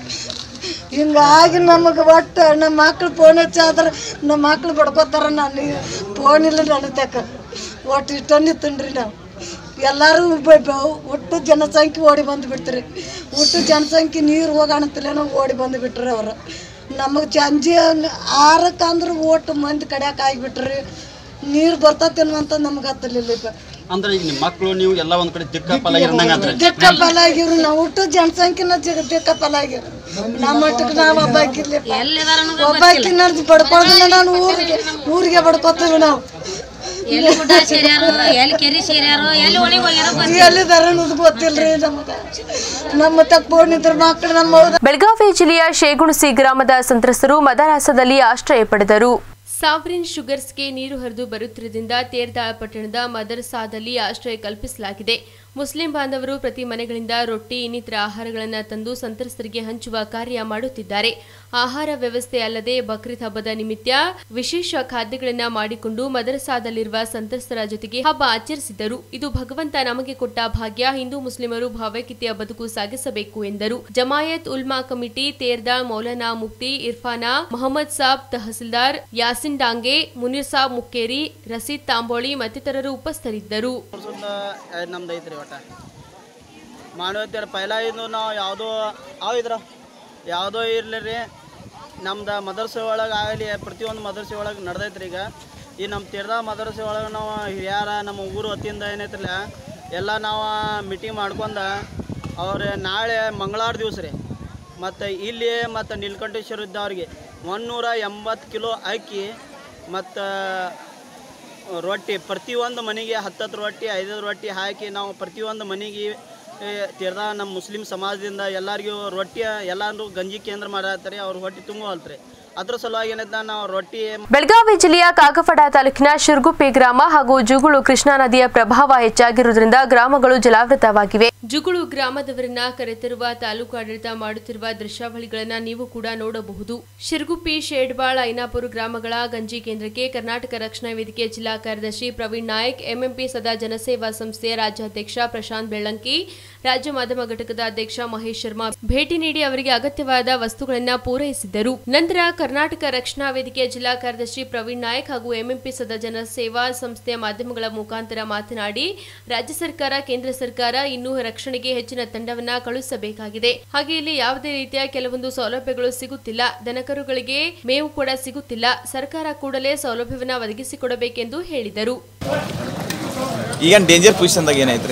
ಹಿಂಗಾಗಿ ನಮಗೆ ಒಟ್ಟು ನಮ್ಮ ಮಕ್ಳು ಫೋನ್ ಹಚ್ಚಾದ್ರೆ ನಮ್ಮ ಮಕ್ಳು ಬಡ್ಕೋತಾರ ನಾನು ಫೋನ್ ಇಲ್ಲ ನನ್ನ ತಕ್ಕ ಒಟ್ಟು ಇಷ್ಟೊಂದಿತ್ತನ್ರಿ ನಾವು ಎಲ್ಲರೂ ಬ- ಬ- ಒಟ್ಟು ಜನಸಂಖ್ಯೆ ಓಡಿ ಬಂದು ಬಿಡ್ತಾರೆ ಒಟ್ಟು ಜನಸಂಖ್ಯೆ ನೀರು ಹೋಗಾಣತಿಲ್ಲೇನೋ ಓಡಿ ಬಂದು ಬಿಟ್ರಿ ಅವ್ರು ನಮಗೆ ಚಂಜಿ ಆರಕ್ಕೆ ಅಂದ್ರೆ ಓಟು ಮಂದಿ ಕಡ್ಯಾಕ ಆಗಿಬಿಟ್ರಿ ನೀರು ಬರ್ತತೇನೋ ಅಂತ ನಮ್ಗೆ ಹತ್ತಲಿಲ್ಲ ಈಗ ಅಂದ್ರೆ ಈಗ ನಿಮ್ಮ ಮಕ್ಕಳು ನೀವು ಎಲ್ಲ ಒಂದ್ ಕಡೆ ದಿಕ್ಕಪ್ಪಲ್ಲ ಇರಂದಂಗ ಅಂದ್ರೆ ದಿಕ್ಕ ಫಲ ಆಗಿರು ನಾವು ಒಟ್ಟು ಜನಸಂಖ್ಯೆನ ಜಗ ದಿಕ್ಕ ಫಲ ಆಗಿರು ನಮ್ಮ ಮಟ್ಟಕ್ಕೆ ನಾವು ಒಬ್ಬಾಕಿರ್ಲಿ ಒಬ್ಬಾಕಿನ ಬಡ್ಕೊಳ್ಳೋದಿಲ್ಲ ನಾನು ಊರಿಗೆ ಊರಿಗೆ ಬಡ್ಕೋತೀವಿ ನಾವು ಎಲ್ಲಿ ಗುಡ್ಡ ಸೇರ್ಯಾರೋ ಎಲ್ಲಿ ಕೆರಿ ಸೇರ್ಯಾರೋ ಎಲ್ಲಿ ಒಳಗೆ ಹೋಗ್ಯಾರೋ ಗೊತ್ತಿಲ್ಲ. ಎಲ್ಲಿದಾರ ಅನ್ನೋದು ಗೊತ್ತಿಲ್ರಿ ನಮ್ಗೆ ನಮ್ಮ ತಕ್ಕ ಫೋನ್ ಇದ್ರ ಮಕ್ಳು ನಮ್ಮ ಹೌದ ಬೆಳಗಾವಿ ಜಿಲ್ಲೆಯ ಶೇಗುಣಸಿ ಗ್ರಾಮದ ಸಂತ್ರಸ್ತರು ಮದರಾಸದಲ್ಲಿ ಆಶ್ರಯ ಪಡೆದರು ಸಾವ್ರಿನ್ ಶುಗರ್ಸ್ಗೆ ನೀರು ಹರಿದು ಬರುತ್ತಿರುವುದರಿಂದ ತೇರ್ದಾಳ ಪಟ್ಟಣದ ಮದರಸಾದಲ್ಲಿ ಆಶ್ರಯ ಕಲ್ಪಿಸಲಾಗಿದೆ ಮುಸ್ಲಿಂ ಬಾಂಧವರು ಪ್ರತಿ ಮನೆಗಳಿಂದ ರೊಟ್ಟಿ ಇನ್ನಿತರ ಆಹಾರಗಳನ್ನು ತಂದು ಸಂತ್ರಸ್ತರಿಗೆ ಹಂಚುವ ಕಾರ್ಯ ಮಾಡುತ್ತಿದ್ದಾರೆ ಆಹಾರ ವ್ಯವಸ್ಥೆ ಅಲ್ಲದೆ ಬಕ್ರೀದ್ ಹಬ್ಬದ ನಿಮಿತ್ತ ವಿಶೇಷ ಖಾದ್ಯಗಳನ್ನು ಮಾಡಿಕೊಂಡು ಮದರಸಾದಲ್ಲಿರುವ ಸಂತ್ರಸ್ತರ ಜೊತೆಗೆ ಹಬ್ಬ ಆಚರಿಸಿದರು ಇದು ಭಗವಂತ ನಮಗೆ ಕೊಟ್ಟ ಭಾಗ್ಯ ಹಿಂದೂ ಮುಸ್ಲಿಮರು ಭಾವೈಕ್ಯತೆಯ ಬದುಕು ಸಾಗಿಸಬೇಕು ಎಂದರು ಜಮಾಯತ್ ಉಲ್ಮಾ ಕಮಿಟಿ ತೇರ್ದಾಳ್ ಮೌಲಾನಾ ಮುಫ್ತಿ ಇರ್ಫಾನಾ ಮೊಹಮ್ಮದ್ ಸಾಬ್ ತಹಸೀಲ್ದಾರ್ ಯಾಸಿನ್ ಡಾಂಗೆ ಮುನೀರ್ ಸಾಬ್ ಮುಕ್ಕೇರಿ ರಸೀದ್ ತಾಂಬೋಳಿ ಮತ್ತಿತರರು ಉಪಸ್ಥಿತರಿದ್ದರು ನಮ್ದು ಐತ್ರಿ ಒಟ್ಟ ಮಾನವೀಯತೆ ಪೈಲ ಇದು ನಾವು ಯಾವುದೋ ಅವ ಇದ್ರ ಯಾವುದೋ ಇರಲಿ ರೀ ನಮ್ದು ಮದರ್ಸೆ ಒಳಗೆ ಆಗಲಿ ಪ್ರತಿಯೊಂದು ಮದರ್ಸೆ ಒಳಗೆ ನಡೆದೈತ್ರಿ ಈಗ ಈ ನಮ್ಮ ತೀರ್ದ ಮದರ್ಸೆ ಒಳಗೆ ನಾವು ಹಿರಿಯರ ನಮ್ಮ ಊರು ವತಿಯಿಂದ ಏನೈತ್ರಲ್ಲ ಎಲ್ಲ ನಾವು ಮೀಟಿಂಗ್ ಮಾಡ್ಕೊಂಡ ಅವ್ರೆ ನಾಳೆ ಮಂಗಳವಾರ ದಿವಸ ರೀ ಮತ್ತು ಇಲ್ಲಿ ಮತ್ತು ನೀಲಕಂಠೇಶ್ವರ ಇದ್ದವ್ರಿಗೆ ಒಂನ್ನೂರ ಎಂಬತ್ತು ಕಿಲೋ ಅಕ್ಕಿ ಮತ್ತು ರೊಟ್ಟಿ ಪ್ರತಿಯೊಂದು ಮನೆಗೆ ಹತ್ತತ್ತು ರೊಟ್ಟಿ ಐದೈದು ರೊಟ್ಟಿ ಹಾಕಿ ನಾವು ಪ್ರತಿಯೊಂದು ಮನೆಗೆ ತೀರ್ದ ನಮ್ಮ ಮುಸ್ಲಿಂ ಸಮಾಜದಿಂದ ಎಲ್ಲರಿಗೂ ರೊಟ್ಟಿ ಎಲ್ಲರೂ ಗಂಜಿ ಕೇಂದ್ರ ಮಾಡತ್ತಾರೆ ಅವ್ರು ಹೊಟ್ಟೆ ತುಂಬುವಲ್ತ್ರಿ ಅದ್ರ ಸಲುವಾಗಿ ಏನೈತೆ ನಾವು ರೊಟ್ಟಿ ಬೆಳಗಾವಿ ಜಿಲ್ಲೆಯ ಕಾಗಫಡ ತಾಲೂಕಿನ ಶಿರ್ಗುಪ್ಪಿ ಗ್ರಾಮ ಹಾಗೂ ಜುಗುಳು ಕೃಷ್ಣಾ ನದಿಯ ಪ್ರಭಾವ ಹೆಚ್ಚಾಗಿರುವುದರಿಂದ ಗ್ರಾಮಗಳು ಜಲಾವೃತವಾಗಿವೆ ಜುಗುಳು ಗ್ರಾಮದವರನ್ನ ಕರೆತರುವ ತಾಲೂಕು ಆಡಳಿತ ಮಾಡುತ್ತಿರುವ ದೃಶ್ಯಾವಳಿಗಳನ್ನ ನೀವು ಕೂಡ ನೋಡಬಹುದು ಶಿರ್ಗುಪ್ಪಿ ಶೇಡ್ಬಾಳ್ ಐನಾಪುರ ಗ್ರಾಮಗಳ ಗಂಜಿ ಕೇಂದ್ರಕ್ಕೆ ಕರ್ನಾಟಕ ರಕ್ಷಣಾ ವೇದಿಕೆ ಜಿಲ್ಲಾ ಕಾರ್ಯದರ್ಶಿ ಪ್ರವೀಣ್ ನಾಯಕ್ ಎಂಎಂಪಿ ಸದಾ ಜನಸೇವಾ ಸಂಸ್ಥೆಯ ರಾಜ್ಯಾಧ್ಯಕ್ಷ ಪ್ರಶಾಂತ್ ಬೆಳ್ಳಂಕಿ ರಾಜ್ಯ ಮಾಧ್ಯಮ ಘಟಕದ ಅಧ್ಯಕ್ಷ ಮಹೇಶ್ ಶರ್ಮಾ ಭೇಟಿ ನೀಡಿ ಅವರಿಗೆ ಅಗತ್ಯವಾದ ವಸ್ತುಗಳನ್ನ ಪೂರೈಸಿದರು ನಂತರ ಕರ್ನಾಟಕ ರಕ್ಷಣಾ ವೇದಿಕೆಯ ಜಿಲ್ಲಾ ಕಾರ್ಯದರ್ಶಿ ಪ್ರವೀಣ್ ನಾಯಕ್ ಹಾಗೂ ಎಂಎಂಪಿ ಸದಾ ಜನಸೇವಾ ಸಂಸ್ಥೆಯ ಮಾಧ್ಯಮಗಳ ಮುಖಾಂತರ ಮಾತನಾಡಿ ರಾಜ್ಯ ಸರ್ಕಾರ ಕೇಂದ್ರ ಸರ್ಕಾರ ಇನ್ನೂ ರಕ್ಷಣೆಗೆ ಹೆಚ್ಚಿನ ತಂಡವನ್ನ ಕಳುಹಿಸಬೇಕಾಗಿದೆ ಹಾಗೆ ಇಲ್ಲಿ ಯಾವುದೇ ರೀತಿಯ ಕೆಲವೊಂದು ಸೌಲಭ್ಯಗಳು ಸಿಗುತ್ತಿಲ್ಲ ದನಕರುಗಳಿಗೆ ಮೇವು ಕೂಡ ಸಿಗುತ್ತಿಲ್ಲ ಸರ್ಕಾರ ಕೂಡಲೇ ಸೌಲಭ್ಯವನ್ನ ಒದಗಿಸಿಕೊಡಬೇಕೆಂದು ಹೇಳಿದರು ಈಗ ಡೇಂಜರ್ ಪೊಸಿಷನ್ದಾಗ ಏನೈತ್ರಿ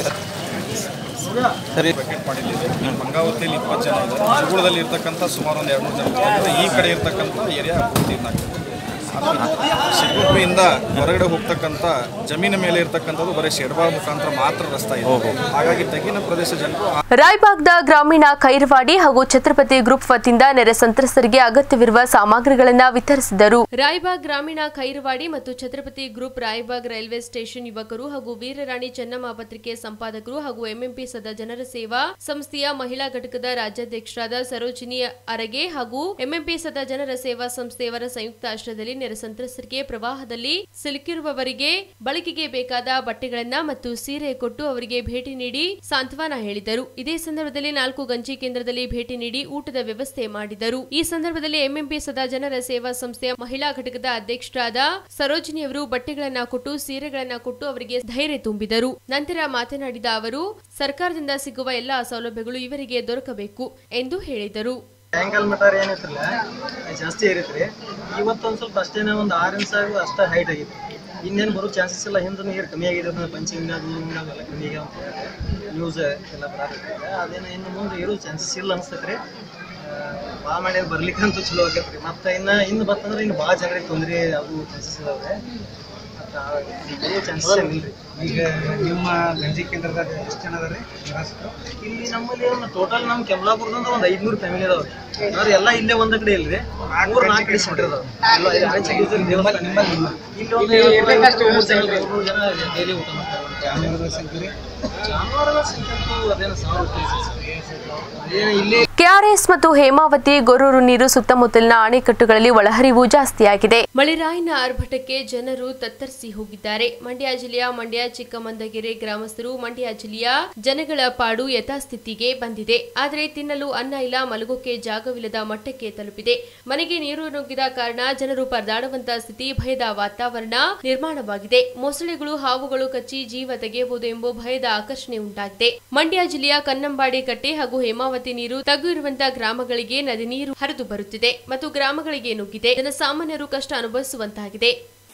ಸರಿ ಗಂಗಾವತಿಯಲ್ಲಿ ಇಪ್ಪತ್ತು ಜನ ಇದ್ದಾರೆ ಜುಗುಳದಲ್ಲಿ ಇರ್ತಕ್ಕಂಥ ಸುಮಾರು ಒಂದು ಎರಡು ಮೂರು ಜನ ಇದ್ದಾರೆ. ಈ ಕಡೆ ಇರ್ತಕ್ಕಂಥ ಏರಿಯಾ ಪೂರ್ತಿ ಇದ್ದಾಗ್ತದೆ ಶಿರಗುಪ್ಪಿಯಿಂದ ಹೊರಗಡೆ ಹೋಗ್ತಕ್ಕಂಥ ಜಮೀನು ಮೇಲೆ ಇರ್ತಕ್ಕಂಥದ್ದು ಬರೀ ಶೆಡ್ಬಾ ಮುಖಾಂತರ ಮಾತ್ರ ರಸ್ತೆ ಇದೆ ಹಾಗಾಗಿ ತಗ್ಗಿನ ಪ್ರದೇಶ ಜನರು ಆ- ರಾಯಬಾಗ್ದ ಗ್ರಾಮೀಣ ಖೈರವಾಡಿ ಹಾಗೂ ಛತ್ರಪತಿ ಗ್ರೂಪ್ ವತಿಯಿಂದ ನೆರೆ ಸಂತ್ರಸ್ತರಿಗೆ ಅಗತ್ಯವಿರುವ ಸಾಮಗ್ರಿಗಳನ್ನು ವಿತರಿಸಿದರು ರಾಯಬಾಗ್ ಗ್ರಾಮೀಣ ಖೈರವಾಡಿ ಮತ್ತು Chhatrapati group Raibag railway station ಯುವಕರು ಹಾಗೂ ವೀರರಾಣಿ ಚೆನ್ನಮ್ಮ ಪತ್ರಿಕೆ ಸಂಪಾದಕರು ಹಾಗೂ ಎಂಎಂಪಿ ಸದಾ ಜನರ ಸೇವಾ ಸಂಸ್ಥೆಯ ಮಹಿಳಾ ಘಟಕದ ರಾಜ್ಯಾಧ್ಯಕ್ಷರಾದ ಸರೋಜಿನಿ ಅರಗೆ ಹಾಗೂ ಎಂಎಂಪಿ ಸದಾ ಜನರ ಸೇವಾ ಸಂಸ್ಥೆಯವರ ಸಂಯುಕ್ತ ಆಶ್ರಯದಲ್ಲಿ ನೆರೆ ಸಂತ್ರಸ್ತರಿಗೆ ಪ್ರವಾಹದಲ್ಲಿ ಸಿಲುಕಿರುವವರಿಗೆ ಬಳಕೆಗೆ ಬೇಕಾದ ಬಟ್ಟೆಗಳನ್ನ ಮತ್ತು ಸೀರೆ ಕೊಟ್ಟು ಅವರಿಗೆ ಭೇಟಿ ನೀಡಿ ಸಾಂತ್ವನ ಹೇಳಿದರು ಇದೇ ಸಂದರ್ಭದಲ್ಲಿ ನಾಲ್ಕು ಗಂಜಿ ಕೇಂದ್ರದಲ್ಲಿ ಭೇಟಿ ನೀಡಿ ಊಟದ ವ್ಯವಸ್ಥೆ ಮಾಡಿದರು ಈ ಸಂದರ್ಭದಲ್ಲಿ ಎಂಎಂಪಿ ಸದಾ ಜನರ ಸೇವಾ ಸಂಸ್ಥೆಯ ಮಹಿಳಾ ಘಟಕದ ಅಧ್ಯಕ್ಷರಾದ ಸರೋಜಿನಿ ಅವರು ಬಟ್ಟೆಗಳನ್ನ ಕೊಟ್ಟು ಸೀರೆಗಳನ್ನ ಕೊಟ್ಟು ಅವರಿಗೆ ಧೈರ್ಯ ತುಂಬಿದರು ನಂತರ ಮಾತನಾಡಿದ ಅವರು ಸರ್ಕಾರದಿಂದ ಸಿಗುವ ಎಲ್ಲಾ ಸೌಲಭ್ಯಗಳು ಇವರಿಗೆ ದೊರಕಬೇಕು ಎಂದು ಹೇಳಿದರು ಆ್ಯಂಕಲ್ ಮೀಟರ್ ಏನೈತ್ರಲ್ಲ ಜಾಸ್ತಿ ಇರೈತ್ರಿ ಇವತ್ತೊಂದು ಸ್ವಲ್ಪ ಅಷ್ಟೇನೆ ಒಂದು ಆರು ಇಂಚ್ ಆಗಿ ಅಷ್ಟೇ ಹೈಟ್ ಆಗೈತಿ ಇನ್ನೇನು ಬರೋ ಚಾನ್ಸಸ್ ಇಲ್ಲ ಹಿಂದೆ ನೀರು ಕಮ್ಮಿ ಆಗಿದೆ ಅಂದ್ರೆ ಪಂಚಿಂಗ್ ಅದು ಹಿಂಗ್ ಅವೆಲ್ಲ ಕಮ್ಮಿ ಆಗ್ಯಾವ ಅಂತ ಹೇಳಿ ನ್ಯೂಸ್ ಎಲ್ಲ ಬರತ್ತೈತೆ ಅದೇನು ಇನ್ನು ಮುಂದೆ ಇರೋ ಚಾನ್ಸಸ್ ಇಲ್ಲ ಅನಿಸ್ತೈತೆ ರೀ ಭಾಳ ಮಾಡಿ ಬರ್ಲಿಕ್ಕಂತೂ ಚಲೋ ಆಗೈತೆ ರೀ ಮತ್ತು ಇನ್ನು ಇನ್ನು ಬರ್ತಂದ್ರೆ ಇನ್ನು ಭಾಳ ಜನರಿಗೆ ತೊಂದರೆ ಆಗೋ ಚಾನ್ಸಸ್ ಇದಾವೆ ಮತ್ತು ಚಾನ್ಸಸ್ ಏನಿಲ್ರಿ ಈಗ ನಿಮ್ಮ ಗಂಜಿ ಕೇಂದ್ರದಾಗ ಎಷ್ಟು ಜನ ಅದಾರೆ ನಿವಾಸಿತರು? ಇಲ್ಲಿ ನಮ್ಮಲ್ಲಿ ಒಂದು ಟೋಟಲ್ ನಮ್ಮ ಕೆಮ್ಲಾಪುರದಿಂದ ಒಂದು ಐದ್ನೂರು ಫ್ಯಾಮಿಲಿ ಅದಾವ್ರಿ ಅವ್ರು ಎಲ್ಲ ಇಲ್ಲೇ ಒಂದ ಕಡೆ ಇಲ್ರಿ ಮೂರ್ ನಾಲ್ಕು ಕಡೆ ಸೆಂಟರ್ ಅದಾವ ಎಲ್ಲ ಇಲ್ಲಿ ಆಚೆ ಈಚೆ ದೇವಸ್ಥಾನ ಇಲ್ಲಿ ಒಂದು ಮೂರ್ ಜನ ಮೂರು ಜನ ಡೈಲಿ ಊಟ ಮಾಡ್ತಾರೆ ಜಾನುವಾರುಗಳ ಸಂಖ್ಯೆ ರೀ? ಜಾನುವಾರುಗಳ ಸಂಖ್ಯೆ ಅಂತೂ ಅದೇನು ಸಾವಿರ ಅದೇನು ಇಲ್ಲಿ ಕೆಆರ್ಎಸ್ ಮತ್ತು ಹೇಮಾವತಿ ಗೊರೂರು ನೀರು ಸುತ್ತಮುತ್ತಲಿನ ಅಣೆಕಟ್ಟುಗಳಲ್ಲಿ ಒಳಹರಿವು ಜಾಸ್ತಿಯಾಗಿದೆ ಮಳೆರಾಯಿನ ಆರ್ಭಟಕ್ಕೆ ಜನರು ತತ್ತರಿಸಿ ಹೋಗಿದ್ದಾರೆ ಮಂಡ್ಯ ಜಿಲ್ಲೆಯ ಮಂಡ್ಯ ಚಿಕ್ಕಮಂದಗೆರೆ ಗ್ರಾಮಸ್ಥರು ಮಂಡ್ಯ ಜಿಲ್ಲೆಯ ಜನಗಳ ಪಾಡು ಯಥಾಸ್ಥಿತಿಗೆ ಬಂದಿದೆ ಆದರೆ ತಿನ್ನಲು ಅನ್ನ ಇಲ್ಲ ಮಲಗೋಕೆ ಜಾಗವಿಲ್ಲದ ಮಟ್ಟಕ್ಕೆ ತಲುಪಿದೆ ಮನೆಗೆ ನೀರು ನುಗ್ಗಿದ ಕಾರಣ ಜನರು ಪರದಾಡುವಂತ ಸ್ಥಿತಿ ಭಯದ ವಾತಾವರಣ ನಿರ್ಮಾಣವಾಗಿದೆ ಮೊಸಳೆಗಳು ಹಾವುಗಳು ಕಚ್ಚಿ ಜೀವ ತೆಗೆಯಬಹುದು ಎಂಬ ಭಯದ ಆಕರ್ಷಣೆ ಉಂಟಾಗಿದೆ ಮಂಡ್ಯ ಜಿಲ್ಲೆಯ ಕನ್ನಂಬಾಡಿ ಕಟ್ಟೆ ಹಾಗೂ ಹೇಮಾವತಿ ನೀರು ತಗ್ಗು ಇರುವಂತಹ ಗ್ರಾಮಗಳಿಗೆ ನದಿ ನೀರು ಹರಿದು ಬರುತ್ತಿದೆ ಮತ್ತು ಗ್ರಾಮಗಳಿಗೆ ನುಗ್ಗಿದೆ ಜನಸಾಮಾನ್ಯರು ಕಷ್ಟ ಅನುಭವಿಸುವಂತಾಗಿದೆ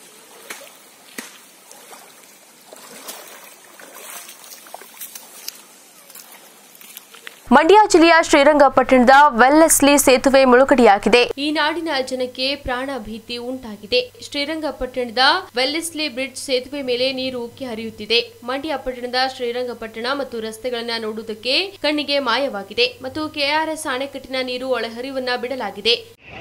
ಮಂಡ್ಯ ಜಿಲ್ಲೆಯ ಶ್ರೀರಂಗಪಟ್ಟಣದ ವೆಲ್ಲೆಸ್ಲಿ ಸೇತುವೆ ಮುಳುಗಡೆಯಾಗಿದೆ ಈ ನಾಡಿನ ಜನಕ್ಕೆ ಪ್ರಾಣ ಭೀತಿ ಉಂಟಾಗಿದೆ ಶ್ರೀರಂಗಪಟ್ಟಣದ ವೆಲ್ಲೆಸ್ಲಿ ಬ್ರಿಡ್ಜ್ ಸೇತುವೆ ಮೇಲೆ ನೀರು ಉಕ್ಕಿ ಹರಿಯುತ್ತಿದೆ ಮಂಡ್ಯ ಪಟ್ಟಣದ ಶ್ರೀರಂಗಪಟ್ಟಣ ಮತ್ತು ರಸ್ತೆಗಳನ್ನ ನೋಡುವುದಕ್ಕೆ ಕಣ್ಣಿಗೆ ಮಾಯವಾಗಿದೆ ಮತ್ತು ಕೆಆರ್ಎಸ್ ಅಣೆಕಟ್ಟಿನ ನೀರು ಒಳಹರಿವನ್ನ ಬಿಡಲಾಗಿದೆ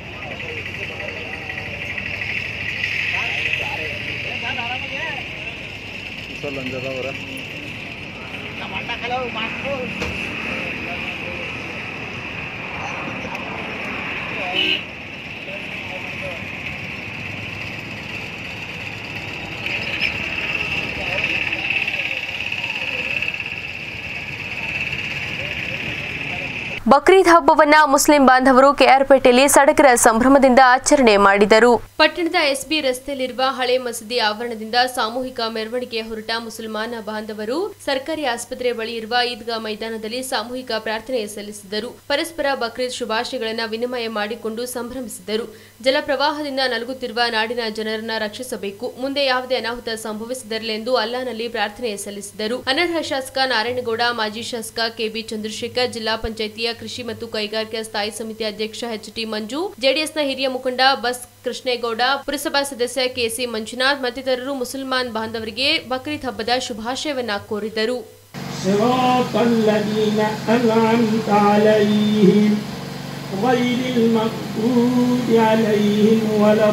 ಬಕ್ರೀದ್ ಹಬ್ಬವನ್ನ ಮುಸ್ಲಿಂ ಬಾಂಧವರು ಕೆಆರ್ಪೇಟೆಯಲ್ಲಿ ಸಡಗರ ಸಂಭ್ರಮದಿಂದ ಆಚರಣೆ ಮಾಡಿದರು ಪಟ್ಟಣದ ಎಸ್ಬಿ ರಸ್ತೆಯಲ್ಲಿರುವ ಹಳೆ ಮಸೀದಿ ಆವರಣದಿಂದ ಸಾಮೂಹಿಕ ಮೆರವಣಿಗೆ ಹೊರಟ ಮುಸಲ್ಮಾನ ಬಾಂಧವರು ಸರ್ಕಾರಿ ಆಸ್ಪತ್ರೆ ಬಳಿ ಇರುವ ಈದ್ಗಾ ಮೈದಾನದಲ್ಲಿ ಸಾಮೂಹಿಕ ಪ್ರಾರ್ಥನೆ ಸಲ್ಲಿಸಿದರು ಪರಸ್ಪರ ಬಕ್ರೀದ್ ಶುಭಾಶಯಗಳನ್ನು ವಿನಿಮಯ ಮಾಡಿಕೊಂಡು ಸಂಭ್ರಮಿಸಿದರು ಜಲಪ್ರವಾಹದಿಂದ ನಲುಗುತ್ತಿರುವ ನಾಡಿನ ಜನರನ್ನ ರಕ್ಷಿಸಬೇಕು ಮುಂದೆ ಯಾವುದೇ ಅನಾಹುತ ಸಂಭವಿಸದಿರಲಿ ಎಂದು ಅಲ್ಲಾನಲ್ಲಿ ಪ್ರಾರ್ಥನೆ ಸಲ್ಲಿಸಿದರು ಅನರ್ಹ ಶಾಸಕ ನಾರಾಯಣಗೌಡ ಮಾಜಿ ಶಾಸಕ ಕೆಬಿ ಚಂದ್ರಶೇಖರ್ ಜಿಲ್ಲಾ ಪಂಚಾಯಿತಿಯ ಕೃಷಿ ಮತ್ತು ಕೈಗಾರಿಕಾ ಸ್ಥಾಯಿ ಸಮಿತಿ ಅಧ್ಯಕ್ಷ ಎಚ್ ಟಿ ಮಂಜು ಜೆಡಿಎಸ್ನ ಹಿರಿಯ ಮುಖಂಡ ಬಸ್ ಕೃಷ್ಣೇಗೌಡ ಪುರಸಭಾ ಸದಸ್ಯ ಕೆಸಿ ಮಂಜುನಾಥ್ ಮತ್ತಿತರರು ಮುಸಲ್ಮಾನ್ ಬಾಂಧವರಿಗೆ ಬಕ್ರೀದ್ ಹಬ್ಬದ ಶುಭಾಶಯವನ್ನ ಕೋರಿದರು صراط الذين أنعمت عليهم غير المغضوب عليهم ولا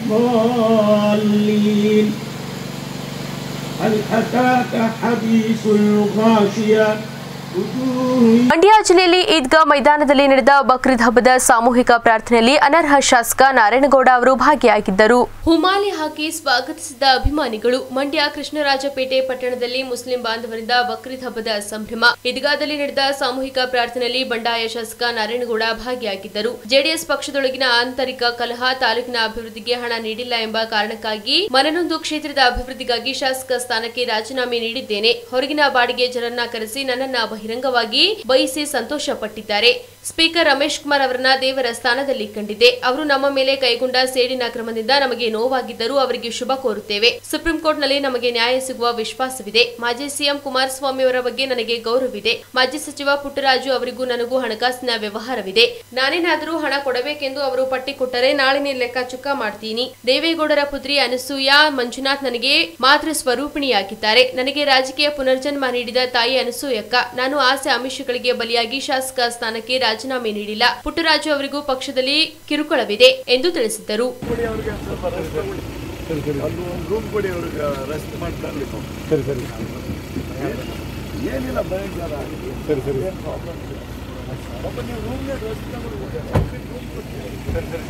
الضالين هل أتاك حديث الغاشية وجوه ಮಂಡ್ಯ ಜಿಲ್ಲೆಯಲ್ಲಿ ಈದ್ಗಾ ಮೈದಾನದಲ್ಲಿ ನಡೆದ ಬಕ್ರೀದ್ ಹಬ್ಬದ ಸಾಮೂಹಿಕ ಪ್ರಾರ್ಥನೆಯಲ್ಲಿ ಅನರ್ಹ ಶಾಸಕ ನಾರಾಯಣಗೌಡ ಅವರು ಭಾಗಿಯಾಗಿದ್ದರು ಹುಮಾಲಿ ಹಾಕಿ ಸ್ವಾಗತಿಸಿದ ಅಭಿಮಾನಿಗಳು ಮಂಡ್ಯ ಕೃಷ್ಣರಾಜಪೇಟೆ ಪಟ್ಟಣದಲ್ಲಿ ಮುಸ್ಲಿಂ ಬಾಂಧವರಿಂದ ಬಕ್ರೀದ್ ಹಬ್ಬದ ಸಂಭ್ರಮ ಈದ್ಗಾದಲ್ಲಿ ನಡೆದ ಸಾಮೂಹಿಕ ಪ್ರಾರ್ಥನೆಯಲ್ಲಿ ಬಂಡಾಯ ಶಾಸಕ ನಾರಾಯಣಗೌಡ ಭಾಗಿಯಾಗಿದ್ದರು ಜೆಡಿಎಸ್ ಪಕ್ಷದೊಳಗಿನ ಆಂತರಿಕ ಕಲಹ ತಾಲೂಕಿನ ಅಭಿವೃದ್ಧಿಗೆ ಹಣ ನೀಡಿಲ್ಲ ಎಂಬ ಕಾರಣಕ್ಕಾಗಿ ಮನನೊಂದು ಕ್ಷೇತ್ರದ ಅಭಿವೃದ್ಧಿಗಾಗಿ ಶಾಸಕ ಸ್ಥಾನಕ್ಕೆ ರಾಜೀನಾಮೆ ನೀಡಿದ್ದೇನೆ ಹೊರಗಿನ ಬಾಡಿಗೆ ಜನರನ್ನ ಕರೆಸಿ ನನ್ನನ್ನ ಬಹಿರಂಗವಾಗಿ ಬಯಸಿ ಸಂತೋಷ ಪಟ್ಟಿದ್ದಾರೆ ಸ್ಪೀಕರ್ ರಮೇಶ್ ಕುಮಾರ್ ಅವರನ್ನ ದೇವರ ಸ್ಥಾನದಲ್ಲಿ ಕಂಡಿದೆ ಅವರು ನಮ್ಮ ಮೇಲೆ ಕೈಗೊಂಡ ಸೇಡಿನ ಕ್ರಮದಿಂದ ನಮಗೆ ನೋವಾಗಿದ್ದರೂ ಅವರಿಗೆ ಶುಭ ಕೋರುತ್ತೇವೆ ಸುಪ್ರೀಂ ಕೋರ್ಟ್ನಲ್ಲಿ ನಮಗೆ ನ್ಯಾಯ ಸಿಗುವ ವಿಶ್ವಾಸವಿದೆ ಮಾಜಿ ಸಿಎಂ ಕುಮಾರಸ್ವಾಮಿ ಅವರ ಬಗ್ಗೆ ನನಗೆ ಗೌರವವಿದೆ ಮಾಜಿ ಸಚಿವ ಪುಟ್ಟರಾಜು ಅವರಿಗೂ ನನಗೂ ಹಣಕಾಸಿನ ವ್ಯವಹಾರವಿದೆ ನಾನೇನಾದರೂ ಹಣ ಕೊಡಬೇಕೆಂದು ಅವರು ಪಟ್ಟಿ ಕೊಟ್ಟರೆ ನಾಳಿನ ಲೆಕ್ಕ ಚುಕ್ಕ ಮಾಡ್ತೀನಿ ದೇವೇಗೌಡರ ಪುತ್ರಿ ಅನಸೂಯ ಮಂಜುನಾಥ್ ನನಗೆ ಮಾತೃ ಸ್ವರೂಪಿಣಿಯಾಗಿದ್ದಾರೆ ನನಗೆ ರಾಜಕೀಯ ಪುನರ್ಜನ್ಮ ನೀಡಿದ ತಾಯಿ ಅನಸೂಯಕ್ಕ ನಾನು ಆಸೆ ಆಮಿಷಗಳಿಗೆ ಬಲಿಯಾಗಿ ಶಾಸಕ ಸ್ಥಾನಕ್ಕೆ ರಾಜೀನಾಮೆ ನೀಡಿಲ್ಲ ಪುಟ್ಟರಾಜು ಅವರಿಗೂ ಪಕ್ಷದಲ್ಲಿ ಕಿರುಕುಳವಿದೆ ಎಂದು ತಿಳಿಸಿದ್ದರು ರೂಮ್ ಕೊಡಿ ಅವ್ರಿಗೆ ರೆಸ್ಟ್ ಮಾಡ್ತಾರೆ ಸರಿ ಸರಿ ಏನಿಲ್ಲ ಭಯಂಕರ ಸರಿ ಸರಿ ಏನು ಪ್ರಾಬ್ಲಮ್ ಇಲ್ಲ ಪಾಪ ನೀವು ರೂಮ್ಗೆ ರೆಸ್ಟ್ ಸರಿ ಸರಿ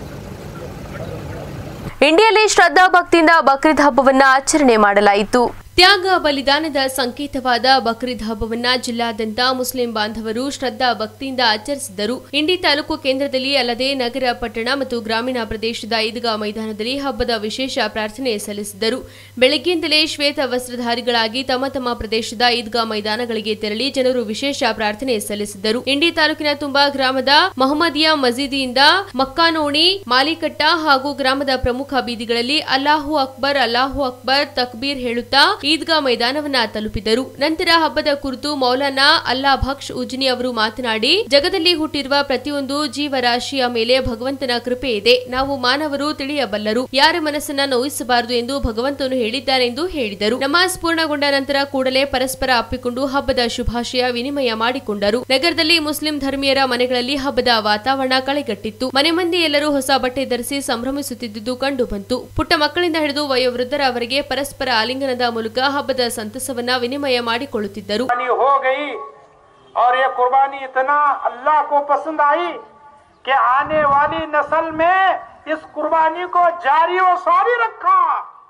ಇಂಡಿಯಲ್ಲಿ ಶ್ರದ್ಧಾ ಭಕ್ತಿಯಿಂದ ಬಕ್ರೀದ್ ಹಬ್ಬವನ್ನ ಆಚರಣೆ ಮಾಡಲಾಯಿತು ತ್ಯಾಗ ಬಲಿದಾನದ ಸಂಕೇತವಾದ ಬಕ್ರೀದ್ ಹಬ್ಬವನ್ನ ಜಿಲ್ಲಾದ್ಯಂತ ಮುಸ್ಲಿಂ ಬಾಂಧವರು ಶ್ರದ್ಧಾ ಭಕ್ತಿಯಿಂದ ಆಚರಿಸಿದರು ಇಂಡಿ ತಾಲೂಕು ಕೇಂದ್ರದಲ್ಲಿ ಅಲ್ಲದೆ ನಗರ ಪಟ್ಟಣ ಮತ್ತು ಗ್ರಾಮೀಣ ಪ್ರದೇಶದ ಈದ್ಗಾ ಮೈದಾನದಲ್ಲಿ ಹಬ್ಬದ ವಿಶೇಷ ಪ್ರಾರ್ಥನೆ ಸಲ್ಲಿಸಿದರು ಬೆಳಗ್ಗೆಯಿಂದಲೇ ಶ್ವೇತ ವಸ್ತ್ರಧಾರಿಗಳಾಗಿ ತಮ್ಮ ತಮ್ಮ ಪ್ರದೇಶದ ಈದ್ಗಾ ಮೈದಾನಗಳಿಗೆ ತೆರಳಿ ಜನರು ವಿಶೇಷ ಪ್ರಾರ್ಥನೆ ಸಲ್ಲಿಸಿದರು ಇಂಡಿ ತಾಲೂಕಿನ ತುಂಬಾ ಗ್ರಾಮದ ಮಹಮ್ಮದಿಯಾ ಮಸೀದಿಯಿಂದ ಮಕ್ಕಾನೋಣಿ ಮಾಲಿಕಟ್ಟ ಹಾಗೂ ಗ್ರಾಮದ ಪ್ರಮುಖ ಬೀದಿಗಳಲ್ಲಿ ಅಲ್ಲಾಹು ಅಕ್ಬರ್ ಅಲ್ಲಾಹು ಅಕ್ಬರ್ ತಕ್ಬೀರ್ ಹೇಳುತ್ತಾ ಈದ್ಗಾ ಮೈದಾನವನ್ನ ತಲುಪಿದರು ನಂತರ ಹಬ್ಬದ ಕುರಿತು ಮೌಲಾನಾ ಅಲ್ಲಾ ಭಕ್ಷ್ ಉಜ್ನಿ ಅವರು ಮಾತನಾಡಿ ಜಗದಲ್ಲಿ ಹುಟ್ಟಿರುವ ಪ್ರತಿಯೊಂದು ಜೀವರಾಶಿಯ ಮೇಲೆ ಭಗವಂತನ ಕೃಪೆ ಇದೆ ನಾವು ಮಾನವರು ತಿಳಿಯಬಲ್ಲರು ಯಾರ ಮನಸ್ಸನ್ನ ನೋಯಿಸಬಾರದು ಎಂದು ಭಗವಂತನು ಹೇಳಿದ್ದಾನೆಂದು ಹೇಳಿದರು ನಮಾಜ್ ಪೂರ್ಣಗೊಂಡ ನಂತರ ಕೂಡಲೇ ಪರಸ್ಪರ ಅಪ್ಪಿಕೊಂಡು ಹಬ್ಬದ ಶುಭಾಶಯ ವಿನಿಮಯ ಮಾಡಿಕೊಂಡರು ನಗರದಲ್ಲಿ ಮುಸ್ಲಿಂ ಧರ್ಮೀಯರ ಮನೆಗಳಲ್ಲಿ ಹಬ್ಬದ ವಾತಾವರಣ ಕಳೆಗಟ್ಟಿತ್ತು ಮನೆ ಮಂದಿ ಎಲ್ಲರೂ ಹೊಸ ಬಟ್ಟೆ ಧರಿಸಿ ಸಂಭ್ರಮಿಸುತ್ತಿದ್ದುದು ಕಂಡು ಬಂತು ಪುಟ್ಟ ಮಕ್ಕಳಿಂದ ಹಿಡಿದು ವಯೋವೃದ್ಧರವರೆಗೆ ಪರಸ್ಪರ ಆಲಿಂಗನದ ಮೂಲಕ ಹಬ್ಬದ ಸಂತಸವನ್ನ ವಿನಿಮಯ ಮಾಡಿಕೊಳ್ಳುತ್ತಿದ್ದರು कुर्बानी हो गई और ये कुर्बानी इतना अल्लाह को पसंद आई कि आने वाली नस्ल में इस कुर्बानी को जारी व सारी रखा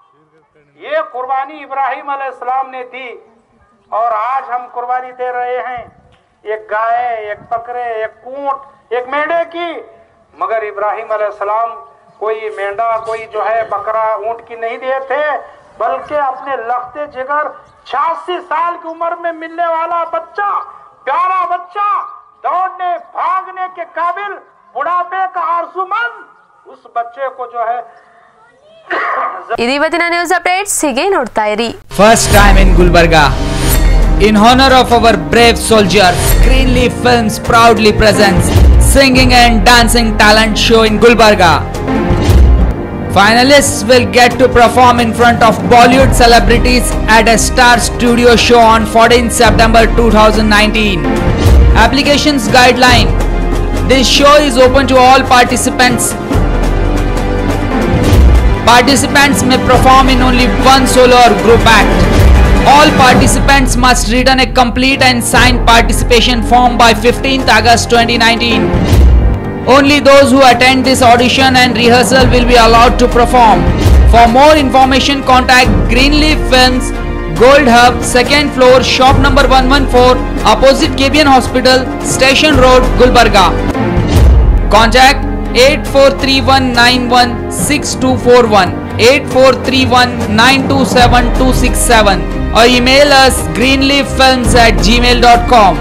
ये कुर्बानी इब्राहिम अलैहिस्सलाम ने दी और आज हम कुर्बानी दे रहे हैं एक गाय एक बकरे एक ऊंट एक मेंढे की मगर इब्राहिम अलैहिस्सलाम कोई मेंढा कोई जो है बकरा ऊंट की नहीं दिए थे बल्कि अपने लखते जिगर छियासी साल की उम्र में मिलने वाला बच्चा प्यारा बच्चा दौड़ने भागने के काबिल बुढ़ापे का आरजुमंद उस बच्चे को जो है ಇದು ಇವತ್ತಿನ ನ್ಯೂಸ್ ಅಪ್ಡೇಟ್ಸ್ ಹೀಗೆ ನೋಡ್ತಾ ಇರಿ First time in Gulbarga. In honor of our brave soldiers, Greenleaf Films proudly presents Singing and Dancing Talent Show in Gulbarga. Finalists will get to perform in front of Bollywood celebrities at a star studio show on 14 September 2019. Applications guideline. This show is open to all participants Participants may perform in only one solo or group act. All participants must return a complete and signed participation form by 15th August 2019. Only those who attend this audition and rehearsal will be allowed to perform. For more information, contact Greenleaf Films, Gold Hub, second floor, shop number 114, opposite KBN Hospital, Station Road, Gulbarga. Contact 8431916241 8431927267 or email us greenleaffilms at gmail.com